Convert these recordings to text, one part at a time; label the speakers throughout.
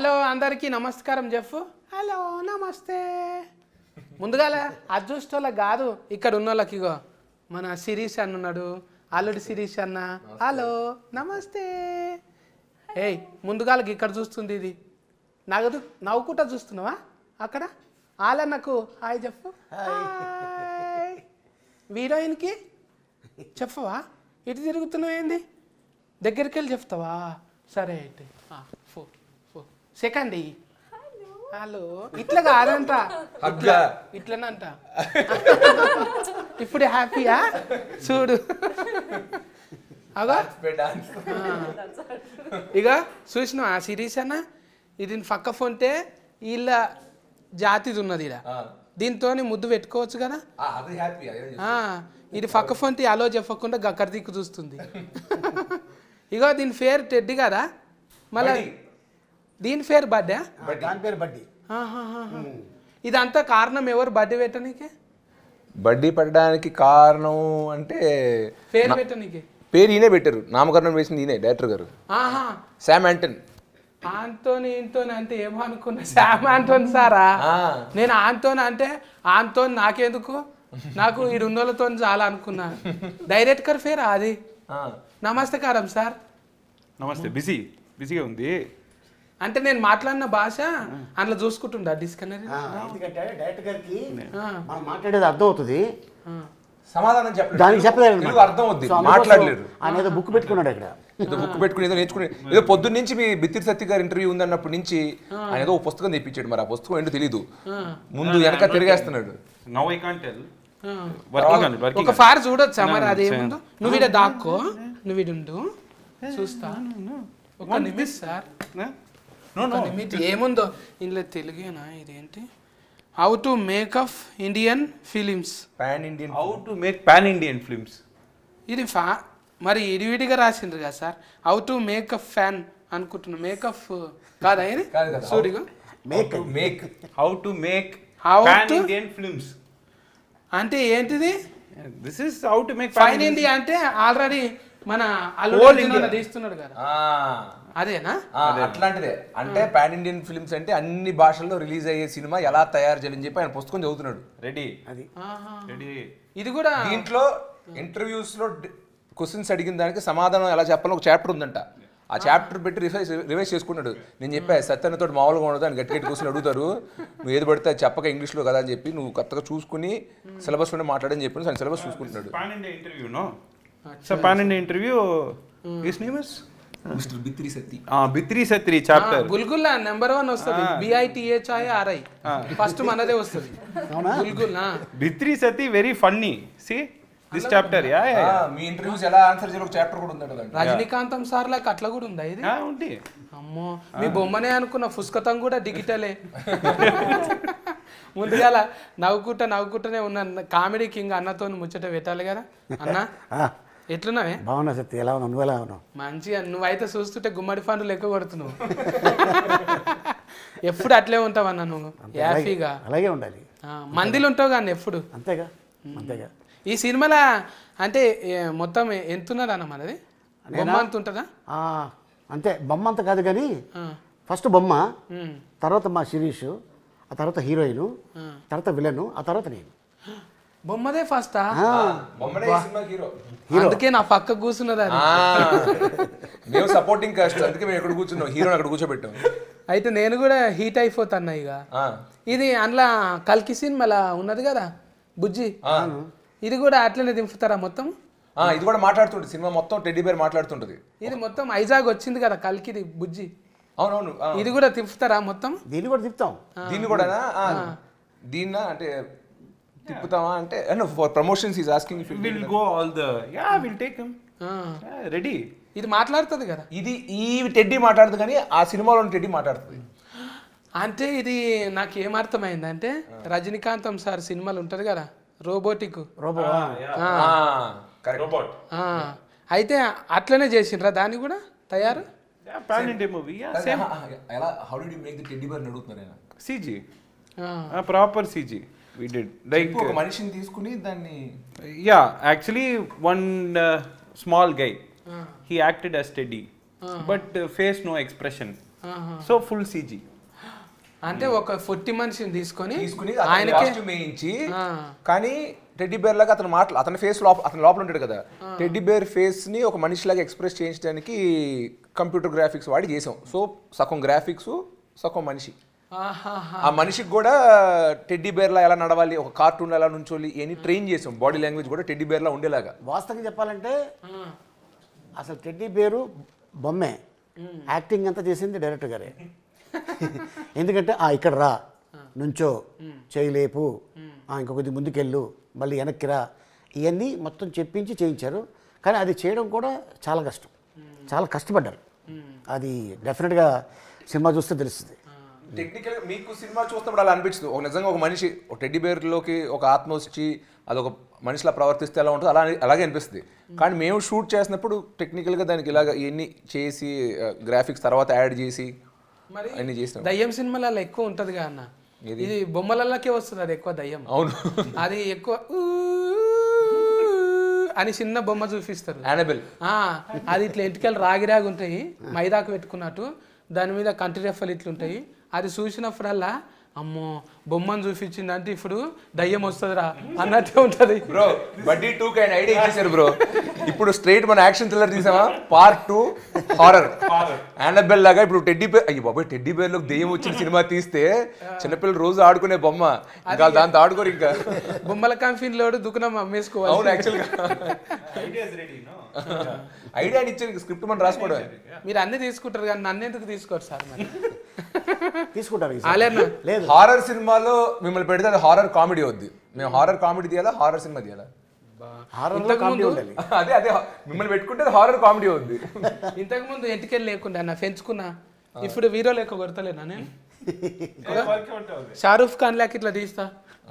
Speaker 1: Hello అందరికీ నమస్కారం Jeff hello నమస్తే ముందుగాల అది చూసేటోళ్ళకి కాదు ఇక్కడ ఉన్న వాళ్ళకి ఇగో మన శిరీష్ అన్న ఉన్నాడు అల్లుడి శిరీష్ అన్న హలో నమస్తే ఏయ్ ముందుగాలకి ఇక్కడ చూస్తుంది ఇది నగదు నవ్వుకుంటా చూస్తున్నావా అక్కడ ఆలన్నకు హాయ్ చెప్పు హాయ్ హీరోయిన్కి చెప్పవా ఇటు తిరుగుతున్నావు ఏంది దగ్గరికి వెళ్ళి చెప్తావా సరే అయితే ఫో ఫో సెకండ్ ఇయ్యి. హలో ఇట్లా కాదంట ఇట్లా ఇట్లనంట ఇప్పుడు హ్యాపీయా చూడు అగా ఇక చూసినావు ఆ సిరీస్ అన్న ఇది పక్క ఫోన్తే వీళ్ళ జాతిది ఉన్నది ఇడ దీంతో ముద్దు పెట్టుకోవచ్చు కదా
Speaker 2: అది హ్యాపీ
Speaker 1: ఆ, ఇది పక్క ఫోన్తి అలో చెప్పకుండా గక్కర దిక్కు చూస్తుంది ఇగో దీని పేరు టెడ్డి కదా మళ్ళీ దీని పేరు బర్త్డే
Speaker 3: దాని పేరు బడ్డీ
Speaker 1: ఇదంతా కారణం ఎవరు బర్త్డే పెట్టనీకి
Speaker 2: బడ్డీ పడడానికి కారణం అంటే
Speaker 1: పేరు పెట్టనీకి
Speaker 2: పేరు ఈయనే పెట్టారు నామకరణం వేసింది ఈయనే డైరెక్టర్ గారు
Speaker 1: ఆహా
Speaker 2: శామ్ యాంటన్
Speaker 1: ఆంటోని ఇంటోని అంటే ఏమో అనుకున్నా శామ్ ఆంటోని సారా
Speaker 2: ఆ.
Speaker 1: నేను ఆంటోని అంటే ఆంటోని నాకెందుకు నాకు ఈ రెండోళ్ళతో చాలా అనుకున్నా డైరెక్టర్ పేరా అది నమస్తకారం సార్
Speaker 4: నమస్తే బిజీ బిజీగా ఉంది
Speaker 1: అంటే నేను మాట్లాడిన భాష అందులో చూసుకుంటుండా డిస్కనరీ
Speaker 3: ఎందుకంటే డైరెక్టర్ గారికి మనం మాట్లాడేది అర్థం అవుతుంది
Speaker 2: సమాధానం చెప్పలేదు
Speaker 3: దానికి చెప్పలేదు
Speaker 2: తెలుగు అర్థం అవుద్ది మాట్లాడలేరు
Speaker 3: ఆయన ఏదో బుక్ పెట్టుకున్నాడు ఇక్కడ
Speaker 2: ఏదో బుక్ పెట్టుకుని ఏదో నేర్చుకుని ఏదో పొద్దున్న నుంచి మీ బిత్తిరి సత్య గారి ఇంటర్వ్యూ ఉందన్నప్పటి నుంచి ఆయన ఏదో ఓ పుస్తకం తెప్పించాడు మరి ఆ పుస్తకం ఏంటో తెలీదు ముందు వెనక తిరిగేస్తున్నాడు
Speaker 4: now I can't tell working on working
Speaker 1: ఒక ఫార్ చూడొచ్చా మరి అదేముందో నువ్వు ఇడ దాక్కో నువ్వు ఇడుండు చూస్తా ఒక నిమిష్ సార్
Speaker 4: నో నో
Speaker 1: ఒక నిమిష్ ఏముందో ఇందులో తెలుగేనా ఇదేంటి how to makeup Indian films
Speaker 2: pan Indian
Speaker 4: how to make pan Indian films
Speaker 1: ఇది ఫా మరి ఇడివిడిగా రాసిండ్రు కదా sir how to makeup fan అనుకుంటున్నా మేకప్ కాదా ఇది
Speaker 2: కాదు కదా.
Speaker 1: సూరిగా
Speaker 2: make make
Speaker 4: how to make
Speaker 1: How
Speaker 4: pan
Speaker 1: to-
Speaker 4: Indian films
Speaker 1: అంటే ఏంటిది
Speaker 4: this is how to make
Speaker 1: fine India అంటే ఆల్రెడీ మన
Speaker 4: Whole
Speaker 1: అల్లుడు
Speaker 4: India.
Speaker 1: తీస్తున్నాడు కదా
Speaker 2: ఆ
Speaker 1: అదేనా
Speaker 2: ఆ, అట్లాంటిదే అంటే పాన్ ఇండియన్ ఫిల్మ్స్ అంటే అన్ని భాషల్లో రిలీజ్ అయ్యే సినిమా ఎలా తయారు చేయాలని చెప్పి ఆయన పుస్తకం చదువుతున్నాడు
Speaker 4: రెడీ
Speaker 3: అది
Speaker 1: ఆహా.
Speaker 4: రెడీ
Speaker 1: ఇది కూడా
Speaker 2: దీంట్లో ఇంటర్వ్యూస్ లో క్వశ్చన్స్ అడిగిన దానికి సమాధానం ఎలా చెప్పాలో ఒక చాప్టర్ ఉందంట ఆ చాప్టర్ పెట్టి రివైజ్ రివైజ్ చేసుకున్నాడు నేను చెప్పా సత్యన్నతో మామూలుగా ఉండదు అని గట్టి గట్టి క్వశ్చన్ అడుగుతారు నువ్వు ఏది పడితే అది చెప్పక ఇంగ్లీష్లో కదా అని చెప్పి నువ్వు కొత్తగా చూసుకుని సిలబస్ లోనే మాట్లాడని చెప్పి ఆయన సిలబస్ చూసుకుంటున్నాడు
Speaker 4: pan India interview no so pan India interview his name is
Speaker 2: Mr Bithiri Sathi
Speaker 4: Bithiri Sathi chapter
Speaker 1: గుల్గుల్ నెంబర్ వన్ వస్తుంది బిఐటిహెచ్ఐ ఆర్ఐ ఫస్ట్ మనదే వస్తుంది గుల్గుల్ ఆ.
Speaker 4: Bithiri Sathi very funny see this chapter yeah
Speaker 2: ఆ, మీ ఇంటర్వ్యూస్ ఎలా ఆన్సర్ చేయాలి ఒక చాప్టర్ కూడా ఉందంట దాంట్లో.
Speaker 1: రజనీకాంతం సార్ లాగా అట్లా కూడా ఉందా ఇది
Speaker 4: ఉంది
Speaker 1: అమ్మో మీ బొమ్మనే అనుకున్న పుస్తకం కూడా డిజిటలే ముందుగాల నవ్వుకుంటా నవ్వుకుంటూనే ఉన్న కామెడీ కింగ్ అన్నతో ముచ్చట పెట్టాలి కదా అన్న
Speaker 3: ఆ,
Speaker 1: ఎట్లున్నావే
Speaker 3: బాగున్నా సత్య ఎలా ఉన్నావు నువ్వు ఎలా ఉన్నావు
Speaker 1: మంచిగా నువ్వైతే చూస్తుంటే గుమ్మడి పండు లెక్క కొడుతున్నావు ఎప్పుడు అట్లే ఉంటావన్న నువ్వు హ్యాపీగా
Speaker 3: అలాగే ఉండాలి
Speaker 1: ఆ, మందిలో ఉంటావు కానీ ఎప్పుడు
Speaker 3: అంతేగా అంతేగా
Speaker 1: ఈ సినిమాలో అంటే ఏ, మొత్తం ఎంత ఉన్నది అన్న మనది బొమ్మ అంత ఉంటుందా
Speaker 3: ఆ, అంతే బొమ్మ అంత కాదు కానీ
Speaker 1: ఆ,
Speaker 3: ఫస్ట్ బొమ్మ
Speaker 1: ఉమ్,
Speaker 3: తర్వాత మా శిరీష్ ఆ తర్వాత హీరోయిన్
Speaker 1: ఆ.
Speaker 3: తర్వాత విలన్ ఆ తర్వాత నేను
Speaker 1: బొమ్మదే ఫస్టా
Speaker 2: బొమ్మనే ఈ సినిమాకి హీరో
Speaker 1: అందుకే నా పక్క కూర్చున్నది అది
Speaker 2: ఆ, మేము సపోర్టింగ్ కాస్ట్ అందుకే మేము ఎక్కడ కూర్చున్నాం హీరోని అక్కడ కూర్చోబెట్టాం
Speaker 1: అయితే నేను కూడా హీట్ అయిపోతాను ఇక
Speaker 2: ఆ,
Speaker 1: ఇది అందులో కల్కి సినిమాలా ఉన్నది కదా బుజ్జి
Speaker 2: ఆ.
Speaker 1: ఇది కూడా అట్లనే దింపుతారా మొత్తం
Speaker 2: ఆ, ఇది కూడా మాట్లాడుతుంటుంది సినిమా మొత్తం టెడ్డీ బేర్ మాట్లాడుతుంటది
Speaker 1: ఇది మొత్తం ఐజాగ్ వచ్చింది కదా కల్కిది బుజ్జి
Speaker 2: అవునవును ఆ.
Speaker 1: ఇది కూడా తిప్పుతారా మొత్తం
Speaker 3: దీన్ని కూడా తిప్పుతాం
Speaker 2: దీన్ని కూడా దీన్న అంటే తిప్పుతామా అంటే for promotions is asking
Speaker 4: will go all the yeah will take him
Speaker 1: ఆ,
Speaker 4: రెడీ
Speaker 1: ఇది మాట్లాడుతుంది కదా
Speaker 2: ఇది ఈ టెడ్డీ మాట్లాడుతుంది కానీ ఆ సినిమాలో టెడ్డీ మాట్లాడుతుంది
Speaker 1: అంటే ఇది నాకు ఏమర్థమైంది అంటే రజనీకాంతం సార్ సినిమాలు ఉంటుంది కదా రోబోటిక్
Speaker 3: రోబో
Speaker 2: కరెక్ట్
Speaker 4: రోబోట్
Speaker 1: ఆ, అయితే అట్లనే చేసిండ్రా దాన్ని కూడా తయారు
Speaker 4: yeah pan India movie yeah same
Speaker 2: ఎలా how did make the teddy bear అడుగుతున్నారు ఆయన
Speaker 4: సిజీ
Speaker 1: ఆ,
Speaker 4: proper CG we did like
Speaker 2: ఒక మనిషిని తీసుకుని దాన్ని
Speaker 4: yeah actually one uh, small guy he acted as teddy but uh, face no expression
Speaker 1: ఆహా.
Speaker 4: So full CG
Speaker 1: అంటే ఒక ఫొట్టి మనిషిని తీసుకొని
Speaker 2: తీసుకుని
Speaker 1: ఆయనకే
Speaker 2: కాస్ట్యూమ్ వేయించి
Speaker 1: ఆ.
Speaker 2: కానీ టెడ్డీ బేర్ లాగా అతను మాటలు అతని ఫేస్ లోపల అతని లోపల ఉంటాడు కదా టెడ్డీ బేర్ ఫేస్ ని ఒక మనిషిలాగా ఎక్స్ప్రెస్ చేయించడానికి కంప్యూటర్ గ్రాఫిక్స్ వాడి చేసాం సో సగం గ్రాఫిక్స్ సగం మనిషి
Speaker 1: ఆహాహా.
Speaker 2: ఆ మనిషికి కూడా టెడ్డీ బేర్లా ఎలా నడవాలి ఒక కార్టూన్ ఎలా నుంచోలి ఇవన్నీ ట్రైన్ చేసాం బాడీ లాంగ్వేజ్ కూడా టెడ్డీ బేర్లా ఉండేలాగా
Speaker 3: వాస్తవంగా చెప్పాలంటే
Speaker 1: ఆ.
Speaker 3: అసలు టెడ్డీ పేరు బొమ్మే యాక్టింగ్ అంతా చేసింది డైరెక్టర్ గారే ఎందుకంటే ఆ ఇక్కడ రా నుంచో చేయలేపు ఆ, ఇంకొకటి ముందుకెళ్ళు మళ్ళీ వెనక్కి రా ఇవన్నీ మొత్తం చెప్పించి చేయించారు కానీ అది చేయడం కూడా చాలా కష్టం చాలా కష్టపడ్డారు అది డెఫినెట్గా సినిమా చూస్తే తెలుస్తుంది
Speaker 2: టెక్నికల్ మీకు సినిమా చూస్తున్నప్పుడు అలా అనిపించదు ఒక నిజంగా ఒక మనిషి ఒక టెడ్డీ బేర్లోకి ఒక ఆత్మ వచ్చి అదొక మనిషిలా ప్రవర్తిస్తే ఎలా ఉంటుందో అలా అలాగే అనిపిస్తుంది కానీ మేము షూట్ చేసినప్పుడు టెక్నికల్గా దానికి ఇలాగ ఇవన్నీ చేసి గ్రాఫిక్స్ తర్వాత యాడ్ చేసి
Speaker 1: మరి
Speaker 2: అన్ని చేసినాం
Speaker 1: దయ్యం సినిమాలలో ఎక్కువ ఉంటది కదా అన్న ఇది బొమ్మలలోకే వస్తుంది అది ఎక్కువ దయ్యం
Speaker 2: అవును
Speaker 1: అది ఎక్కువ ఊ అని చిన్న బొమ్మ చూపిస్తారు
Speaker 2: యానబెల్
Speaker 1: ఆ, అది ఇట్లా ఎంటికలు రాగి రాగి ఉంటాయి మైదాకు పెట్టుకున్నట్టు దాని మీద కంటి రెఫలు ఇట్లుంటాయి అది చూసినప్పుడల్లా అమ్మో బొమ్మను చూపించింది అంటే ఇప్పుడు దయ్యం వస్తుందిరా అన్నట్టే ఉంటది
Speaker 2: bro buddy to kind idea ఇచ్చేసారు బ్రో ఇప్పుడు స్ట్రైట్ మన యాక్షన్ థ్రిల్లర్ తీసామా పార్ట్ టూ హారర్ యానబెల్ లాగా ఇప్పుడు టెడ్డీ బేర్ అయ్యి బాబాయ్ టెడ్డీ బేర్ లోకి దెయ్యం వచ్చిన సినిమా తీస్తే చిన్నపిల్లలు రోజు ఆడుకునే బొమ్మ ఇంకా దాంతో ఆడుకోరు ఇంకా
Speaker 1: బొమ్మల కంపెనీలోడు దుకాణం అమ్మేసుకోవాలి
Speaker 2: అవును యాక్చువల్గా ఐడియా ఇచ్చారు స్క్రిప్ట్ మనం రాసుకోవడమే
Speaker 1: మీరు అన్ని తీసుకుంటారు కానీ నన్ను ఎందుకు తీసుకోరు సార్ మరి
Speaker 3: తీసుకుంటారు ఈసారి.
Speaker 1: ఆలేనా
Speaker 3: లేదు
Speaker 2: హారర్ సినిమాలో మిమ్మల్ని పెడితే అది హారర్ కామెడీ వద్దు మేము హారర్ కామెడీ తీయాలా హారర్ సినిమా తీయాలా
Speaker 3: హారర్లో కామెడీ ఉండాలి
Speaker 2: అదే అదే మిమ్మల్ని పెట్టుకుంటే అది హారర్ కామెడీ వద్దు
Speaker 1: ఇంతకు ముందు ఎంటికెళ్ళి లేకుండా నా పెంచుకున్నా ఇప్పుడు వీరో లెక్క కొడతలేనా నేను షారూఫ్ ఖాన్ లాక్ ఇట్లా తీస్తా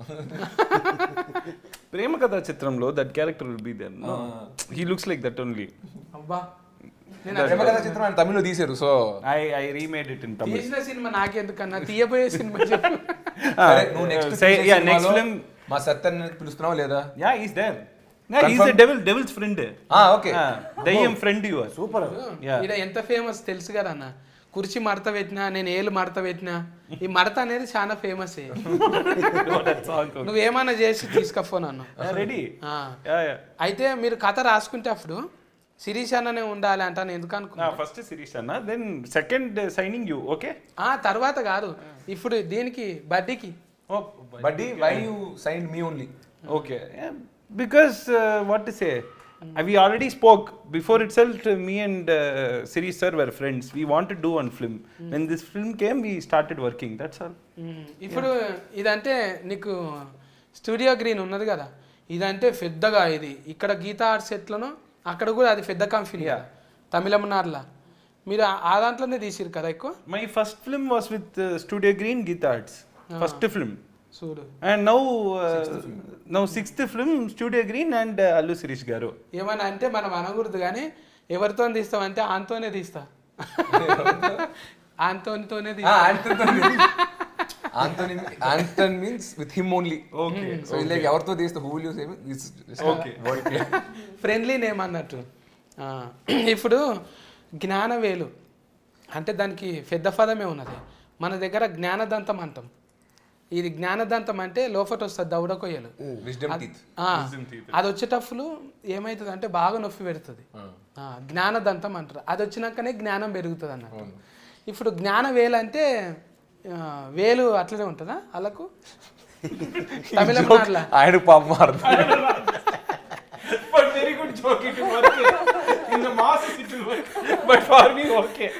Speaker 4: ప్రేమ కథా చిత్రంలో that character will be there no he looks like that only
Speaker 1: అబ్బా నేను
Speaker 2: ప్రేమ కథ చిత్రం ఆయన తమిళ్లో తీశారు so
Speaker 4: I I remade it in Tamil
Speaker 1: తీసిన సినిమా నాకెందుకన్నా తీయబోయే సినిమా చెప్పు
Speaker 2: సరే, నువ్వు next
Speaker 4: say, yeah, next film-
Speaker 2: మా సత్యాన్ని పిలుస్తున్నావు లేదా
Speaker 4: yeah is there yeah is the devil devil's friend
Speaker 2: ఆ ఓకే
Speaker 4: దయ్యం friend you are
Speaker 3: super
Speaker 4: Yeah.
Speaker 1: ఈడ ఎంత ఫేమస్ తెలుసు కదా అన్న కుర్చీ మడత పెట్టినా నేను ఏలు మడత పెట్టినా ఈ మడత అనేది చాలా ఫేమస్
Speaker 4: దట్ సాంగ్
Speaker 1: నువ్వేమన్నా చేసి తీసుకపో నన్ను
Speaker 4: రెడీ
Speaker 1: ఆ.
Speaker 4: యా యా
Speaker 1: అయితే మీరు కథ రాసుకుంటే అప్పుడు శిరీష్ అన్ననే ఉండాలి అంటాను ఎందుకు అనుకున్నా
Speaker 4: ఫస్ట్ సిరీస్ అన్న then second signing you okay
Speaker 1: ఆ తర్వాత కాదు ఇప్పుడు దీనికి బడ్డీకి
Speaker 2: buddy why you sign me only
Speaker 4: Okay, yeah, because uh, what to say? Uh, we already spoke before itself. uh, Me and uh, Siri sir were friends. We wanted to do one film. When this film came, we started working. That's all.
Speaker 1: Hmm. ఇప్పుడు ఇదంటే నీకు studio green ఉన్నది కదా ఇదంటే పెద్దగా ఇది ఇక్కడ Gita arts ఎట్లనో అక్కడ కూడా అది పెద్ద కంపెనీ
Speaker 4: Yeah.
Speaker 1: తమిళనాడులో మీరు ఆ- ఆ దాంట్లోనే తీసిరు కదా ఎక్కువ
Speaker 4: My first film was with uh, Studio Green Geetha Arts. First film.
Speaker 1: చూడు
Speaker 4: And now, uh, now sixth film, Studio Green and uh, Allu Sirish Garu.
Speaker 1: ఏమన్నా అంటే మనం అనకూడదు కానీ ఎవరితో తీస్తామంటే ఆంతోనే తీస్తా ఆంతోనితోనే తీస్తా
Speaker 2: Antony Anton means with him only okay so like ఎవరితో తీస్తే who will use
Speaker 4: Okay.
Speaker 1: Friendly name అన్నట్టు ఆ, ఇప్పుడు జ్ఞానవేలు అంటే దానికి పెద్ద పదమే ఉన్నది మన దగ్గర జ్ఞానదంతం అంటాం ఇది జ్ఞానదంతం అంటే లోపట వస్తుంది దౌడ కొయ్యలు
Speaker 2: విజ్డమ్ టీత్
Speaker 1: ఆ, అది వచ్చేటప్పుడు ఏమవుతుంది అంటే బాగా నొప్పి పెడుతుంది ఆ, జ్ఞానదంతం అంటారు అది వచ్చినాకనే జ్ఞానం పెరుగుతుంది అన్నట్టు ఇప్పుడు జ్ఞాన వేలు అంటే ఆ, వేలు అట్లనే ఉంటుందా వాళ్ళకు తమిళనాడులో
Speaker 2: ఆయన పాపం అర్థం
Speaker 4: but very good joke. It will work. In the masses, it will work. But for me, okay.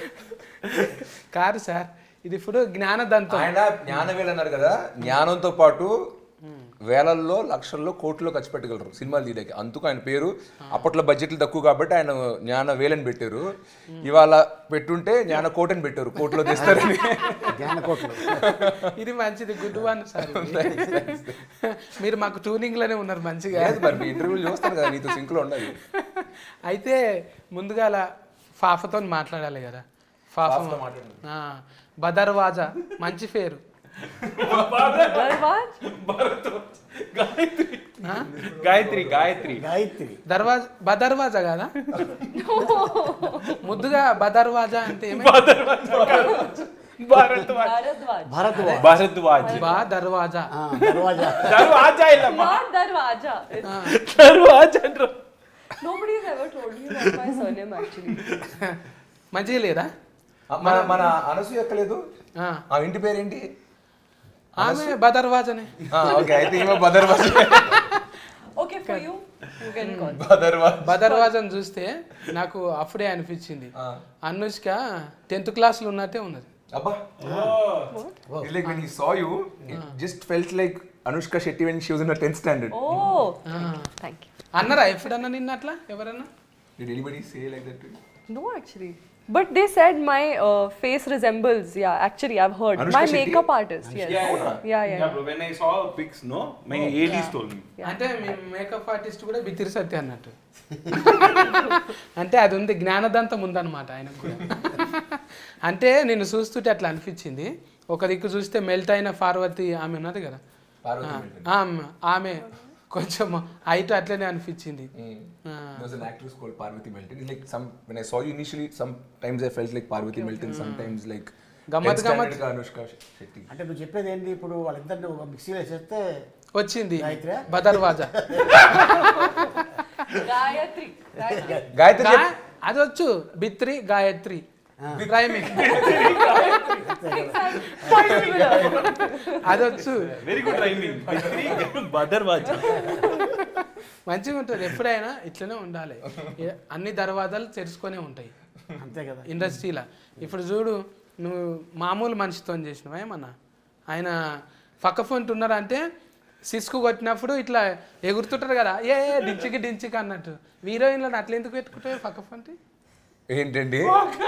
Speaker 1: కాదు సార్ ఇది ఇప్పుడు జ్ఞానదంతం
Speaker 2: ఆయన జ్ఞానవేలు అన్నారు కదా జ్ఞానంతో పాటు వేలల్లో లక్షల్లో కోట్లలో ఖర్చు పెట్టగలరు సినిమాలు తీయడానికి అందుకు ఆయన పేరు అప్పట్లో బడ్జెట్లు తక్కువ కాబట్టి ఆయన జ్ఞాన వేలని పెట్టారు ఇవాళ పెట్టుంటే జ్ఞాన కోట్ అని పెట్టారు కోట్లో తెస్తారని
Speaker 3: జ్ఞానకోట్లు
Speaker 1: ఇది మంచిది గుడ్ వన్ సార్ ఇది. మీరు మాకు ట్యూనింగ్ లోనే ఉన్నారు మంచిగా
Speaker 2: లేదు మరి మీ ఇంటర్వ్యూలు చూస్తాను కదా నీతో సింక్ లో ఉండాలి
Speaker 1: అయితే ముందుగా ఫాఫతో మాట్లాడాలి కదా ఫాఫ
Speaker 2: ఫాఫతో మాట్లాడండి.
Speaker 1: ఆ, బదర్వాజా మంచి పేరు
Speaker 5: Garvaj?
Speaker 4: గాయత్రి గాయత్రి
Speaker 3: గాయత్రి
Speaker 1: దర్వాజ బదర్వాజా కదా ముద్దుగా బదర్వాజా అంటే ఏమి
Speaker 4: భారద్వాజ్
Speaker 5: Bharadwaj.
Speaker 3: భారద్వాజ్
Speaker 4: భారద్వాజ్
Speaker 1: బా దర్వాజా
Speaker 3: ఆ, దర్వాజా
Speaker 4: దర్వాజా ఇల్లమ్మ
Speaker 5: Not Darwaja. It's,
Speaker 4: దర్వాజా అంటారు
Speaker 5: nobody has ever told me that's my surname actually.
Speaker 1: మంచిగా లేదా
Speaker 2: ఆ, మన మన అనసూయ ఎక్కలేదు
Speaker 1: ఆ.
Speaker 2: ఆ ఇంటి పేరేంటి
Speaker 1: ఆమె బదర్వాజనే
Speaker 2: ఓకే అయితే ఈమె బదర్వాజ్
Speaker 5: Okay, for you, you can call.
Speaker 2: బదర్వాజ్
Speaker 1: బదర్వాజను చూస్తే నాకు అప్పుడే అనిపించింది అనుష్క టెన్త్ క్లాస్లో ఉన్నట్టే ఉన్నది
Speaker 2: అబ్బా It's like when he saw you, it just felt like Anushka Shetty when she was in her 10th standard.
Speaker 5: Oh, thank you.
Speaker 1: అన్నారా ఎప్పుడన్నా నిన్న అట్లా ఎవరన్నా
Speaker 2: Did anybody say like that to you?
Speaker 5: No, actually. But they said my uh, face resembles, yeah, actually, I've heard.
Speaker 2: Anushka
Speaker 5: my
Speaker 2: Shetty?
Speaker 5: makeup artist, yes.
Speaker 4: Yeah,
Speaker 5: Yeah, yeah.
Speaker 4: Yeah, bro. When I saw pics, no, my ADs told me.
Speaker 1: అంటే మీ makeup artist కూడా బిత్తిరి సత్య అన్నట్టు అంటే అది ఉంది జ్ఞానదంతం ఉందన్నమాట ఆయనకు కూడా అంటే నేను చూస్తుంటే అట్లా అనిపించింది ఒక దిక్కు చూస్తే మెల్ట్ అయిన పార్వతి ఆమె ఉన్నది కదా
Speaker 2: Parvati
Speaker 1: ఆ,
Speaker 2: Melton.
Speaker 1: ఆమె ఆమె కొంచెం హైట్ అట్లనే అనిపించింది ఆ.
Speaker 2: There was an actress called Parvati Melton. It's like some when I saw you initially, sometimes I felt like Parvati Melton, sometimes like
Speaker 1: గమ్మత్
Speaker 2: 10th standard
Speaker 1: గమ్మత్.
Speaker 2: గా Anushka Shetty.
Speaker 3: అంటే నువ్వు చెప్పేది ఏంటి ఇప్పుడు వాళ్ళిద్దరిని ఒక మిక్సీలో వేసేస్తే
Speaker 1: వచ్చింది
Speaker 3: గాయత్రా?
Speaker 1: బదర్వాజా
Speaker 5: Gayatri. Gayatri.
Speaker 2: గాయత్రి
Speaker 1: గా- అది వచ్చు Bithiri Gayatri rhyming
Speaker 5: Quite similar.
Speaker 1: అది వచ్చు
Speaker 4: Very good rhyming. Badarwaja.
Speaker 1: మంచిగా ఉంటుంది ఎప్పుడైనా ఇట్లనే ఉండాలి ఏ- అన్ని దర్వాజాలు తెరుచుకొనే ఉంటాయి
Speaker 3: అంతే కదా
Speaker 1: ఇండస్ట్రీలో ఇప్పుడు చూడు నువ్వు మామూలు మనిషితో చేసినావా ఏమన్నా ఆయన పక్క ఫోన్ ఉన్నారంటే సిస్కు కొట్టినప్పుడు ఇట్లా ఎగురుతుంటారు కదా ఏ ఏ, డించికి డించికి అన్నట్టు హీరోయిన్లను అట్లా ఎందుకు పెట్టుకుంటావు పక్క ఫోన్
Speaker 2: ఏంటండి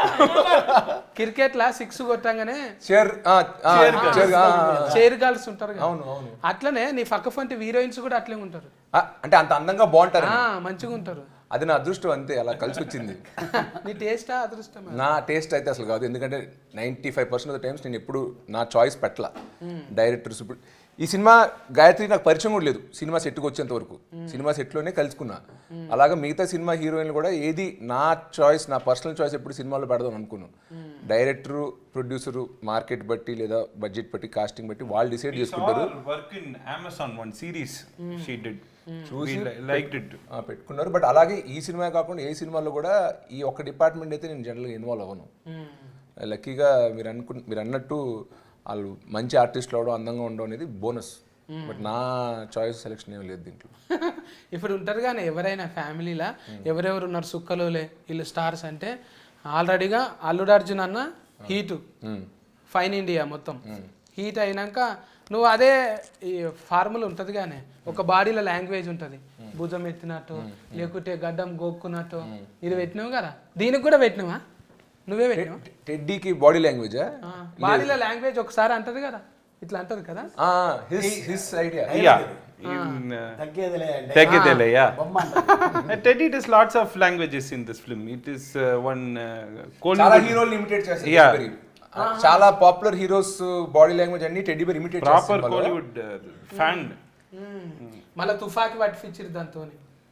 Speaker 1: క్రికెట్లో సిక్స్ కొట్టంగానే
Speaker 2: చైర్ చైర్
Speaker 1: చైర్ గర్ల్స్ ఉంటారు కదా
Speaker 2: అవును అవును
Speaker 1: అట్లనే నీ పక్క ఫోన్ హీరోయిన్స్ కూడా అట్లే ఉంటారు
Speaker 2: ఆ, అంటే అంత అందంగా బాగుంటారు
Speaker 1: ఆ, మంచిగా ఉంటారు
Speaker 2: అది నా అదృష్టం అంతే అలా కలిసి వచ్చింది
Speaker 1: నీ టేస్టా అదృష్టమా
Speaker 2: నా టేస్ట్ అయితే అసలు కాదు ఎందుకంటే ninety five percent of the times నేను ఎప్పుడు నా చాయిస్ పెట్టల డైరెక్టర్స్ ఇప్పుడు ఈ సినిమా గాయత్రి నాకు పరిచయం కూడా లేదు సినిమా సెట్కి వచ్చేంత వరకు సినిమా సెట్లోనే కలుసుకున్నా అలాగా మిగతా సినిమా హీరోయిన్లు కూడా ఏది నా చాయిస్ నా పర్సనల్ చాయిస్ ఎప్పుడు సినిమాలో పెడదాం అనుకున్నాను డైరెక్టరు ప్రొడ్యూసరు మార్కెట్ బట్టి లేదా బడ్జెట్ బట్టి కాస్టింగ్ బట్టి వాళ్ళు డిసైడ్
Speaker 4: We saw
Speaker 2: చేసుకుంటారు
Speaker 4: her work in Amazon, one series she did. We li- liked it.
Speaker 2: ఆ, పెట్టుకున్నారు బట్ అలాగే ఈ సినిమా కాకుండా ఏ సినిమాలో కూడా ఈ ఒక్క డిపార్ట్మెంట్ అయితే నేను జనరల్గా ఇన్వాల్వ్ అవ్వను లక్కీగా మీరు అనుకు మీరు అన్నట్టు వాళ్ళు మంచి ఆర్టిస్టులు అవడం అందంగా ఉండడం అనేది బోనస్ బట్ నా చాయిస్ సెలెక్షన్ ఏం లేదు దీంట్లో
Speaker 1: ఇప్పుడు ఉంటారు కానీ ఎవరైనా ఫ్యామిలీలా ఎవరెవరు ఉన్నారు సుక్కలోలే వీళ్ళు స్టార్స్ అంటే ఆల్రెడీగా అల్లుడు అర్జున్ అన్న హీటు ఫైన్ ఇండియా మొత్తం హీట్ అయినాక నువ్వు అదే ఈ ఫార్ములా ఉంటుంది కానీ ఒక బాడీలో లాంగ్వేజ్ ఉంటుంది భుజం ఎత్తినట్టు లేకుంటే గడ్డం గోక్కున్నట్టు ఇది పెట్టినావు కదా దీనికి కూడా పెట్టినావా నువ్వే పెట్టినావా
Speaker 2: టెడ్డీకి బాడీ లాంగ్వేజా
Speaker 1: బాడీలో లాంగ్వేజ్ ఒకసారి అంటది కదా ఇట్లా అంటది కదా
Speaker 2: his his idea
Speaker 4: Yeah. In, uh,
Speaker 3: తగ్గేదిలే అంటే
Speaker 4: Tegedele, yeah.
Speaker 3: బొమ్మ అంటారు.
Speaker 4: Uh, Teddy does lots of languages in this film. It is uh, one uh,
Speaker 2: చాలా
Speaker 4: Kollywood
Speaker 2: హీరోలు ఇమిటేట్ చేస్తారు
Speaker 4: Yeah.
Speaker 2: Teddy bear. చాలా పాపులర్ హీరోస్ బాడీ లాంగ్వేజ్ అన్ని teddy bear imitate
Speaker 4: proper Kollywood uh, fan.
Speaker 1: మళ్ళీ తుఫాకి పట్టించారు దాంతో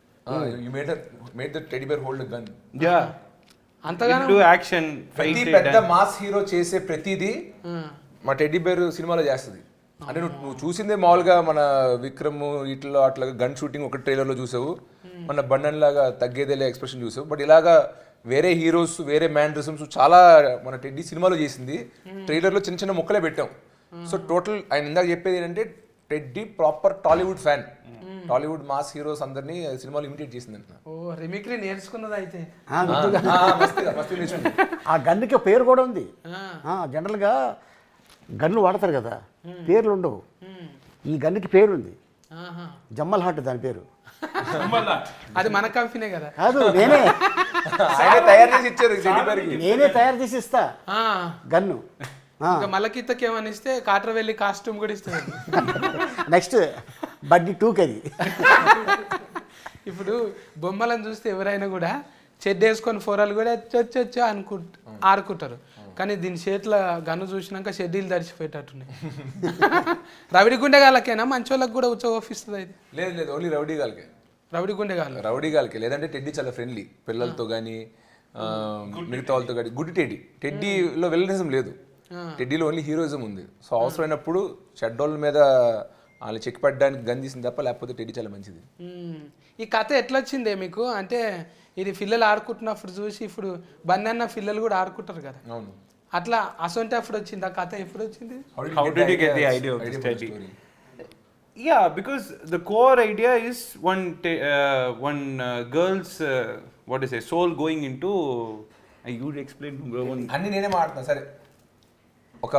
Speaker 2: you made made the teddy bear hold gun
Speaker 4: Yeah.
Speaker 1: అంతగానో
Speaker 4: He'll do action,
Speaker 2: ప్రతి
Speaker 4: fight,
Speaker 2: పెద్ద
Speaker 4: and
Speaker 2: మాస్ హీరో చేసే ప్రతిదీ
Speaker 1: ఆ.
Speaker 2: మా టెడ్డీ బేర్ సినిమాలో చేస్తుంది అంటే నువ్వు నువ్వు చూసిందే మామూలుగా మన విక్రమ్ ఇట్లా అట్లా గన్ షూటింగ్ ఒక ట్రైలర్లో చూసావు మన బండన్ లాగా తగ్గేదేలే ఎక్స్ప్రెషన్ చూసావు బట్ ఇలాగా వేరే హీరోస్ వేరే మ్యానరిజమ్స్ చాలా మన టెడ్డీ సినిమాలో చేసింది ట్రైలర్లో చిన్న చిన్న ముక్కలే పెట్టాం సో టోటల్ ఆయన ఇందాక చెప్పేది ఏంటంటే teddy proper Tollywood fan Tollywood mass heroes అందరినీ సినిమాలో ఇమిటేట్ చేసింది అంటున్నా
Speaker 1: ఓ రెమిక్రీ నేర్చుకున్నది అయితే
Speaker 3: ఆ, గుర్తుగా.
Speaker 2: మస్తుగా మస్తు నేర్చుకుంది.
Speaker 3: ఆ గన్నుకి పేరు కూడా ఉంది
Speaker 1: ఆ.
Speaker 3: ఆ, జనరల్గా గన్ను వాడతారు కదా పేర్లు ఉండవు
Speaker 1: ఉమ్.
Speaker 3: ఈ గన్నుకి పేరు ఉంది
Speaker 1: ఆహా.
Speaker 3: జమ్మల్ హాట్ దాని పేరు
Speaker 1: అది మన కంపెనీ కదా
Speaker 3: కాదు నేనే
Speaker 2: ఆయనే తయారు చేసి ఇచ్చారు ఈ టెడ్డీ బేర్కి
Speaker 3: నేనే తయారు చేసి ఇస్తా
Speaker 1: ఆ.
Speaker 3: గన్ను
Speaker 1: ఇంకా మల్లకిత్తకి ఏమని ఇస్తే కాటర్ వెళ్ళి కాస్ట్యూమ్ కూడా ఇస్తుంది
Speaker 3: నెక్స్ట్ బడ్డీ టూకి అది
Speaker 1: ఇప్పుడు బొమ్మలను చూస్తే ఎవరైనా కూడా చెడ్డ వేసుకొని ఫోరాలు కూడా చొచ్చొచ్చు అనుకుంటు ఆడుకుంటారు కానీ దీని చేతిలో గన్ను చూసినాక షెడ్యూల్ తడిచిపోయేటట్టున్నాయి రవిడి గుండెగాళ్ళకేనా మంచోళ్ళకి కూడా ఉచ్చోపిస్తుంది ఇది
Speaker 2: లేదు లేదు ఓన్లీ రౌడీ గాలికే
Speaker 1: రవిడి గుండెగాళ్ళు
Speaker 2: రౌడీ గాలికే లేదంటే టెడ్డీ చాలా ఫ్రెండ్లీ పిల్లలతో కానీ మిగతా వాళ్ళతో కానీ గుడ్ టెడ్డీ టెడ్డీలో విలనిజం లేదు టెడ్డీలో ఓన్లీ హీరోయిజం ఉంది సో అవసరమైనప్పుడు షెడ్డోళ్ళ మీద వాళ్ళు చెక్ పెట్టడానికి గన్ తీసింది తప్ప లేకపోతే టెడ్డీ చాలా మంచిది
Speaker 1: మ్మ్. ఈ కథ ఎట్లా వచ్చిందే మీకు అంటే ఇది పిల్లలు ఆడుకుంటున్నప్పుడు చూసి ఇప్పుడు బన్నన్న పిల్లలు కూడా ఆడుకుంటారు కదా
Speaker 2: అవును
Speaker 1: అట్లా అసొంటి అప్పుడు వచ్చింది ఆ కథ ఎప్పుడు వచ్చింది
Speaker 4: How did you get the idea of this study? Yeah, because the core idea is one ta- uh, one uh, girl's uh, what is it soul going into. Uh, you explain bro, one.
Speaker 2: అన్ని నేనే మాట్లాడుతున్నా సరే ఒక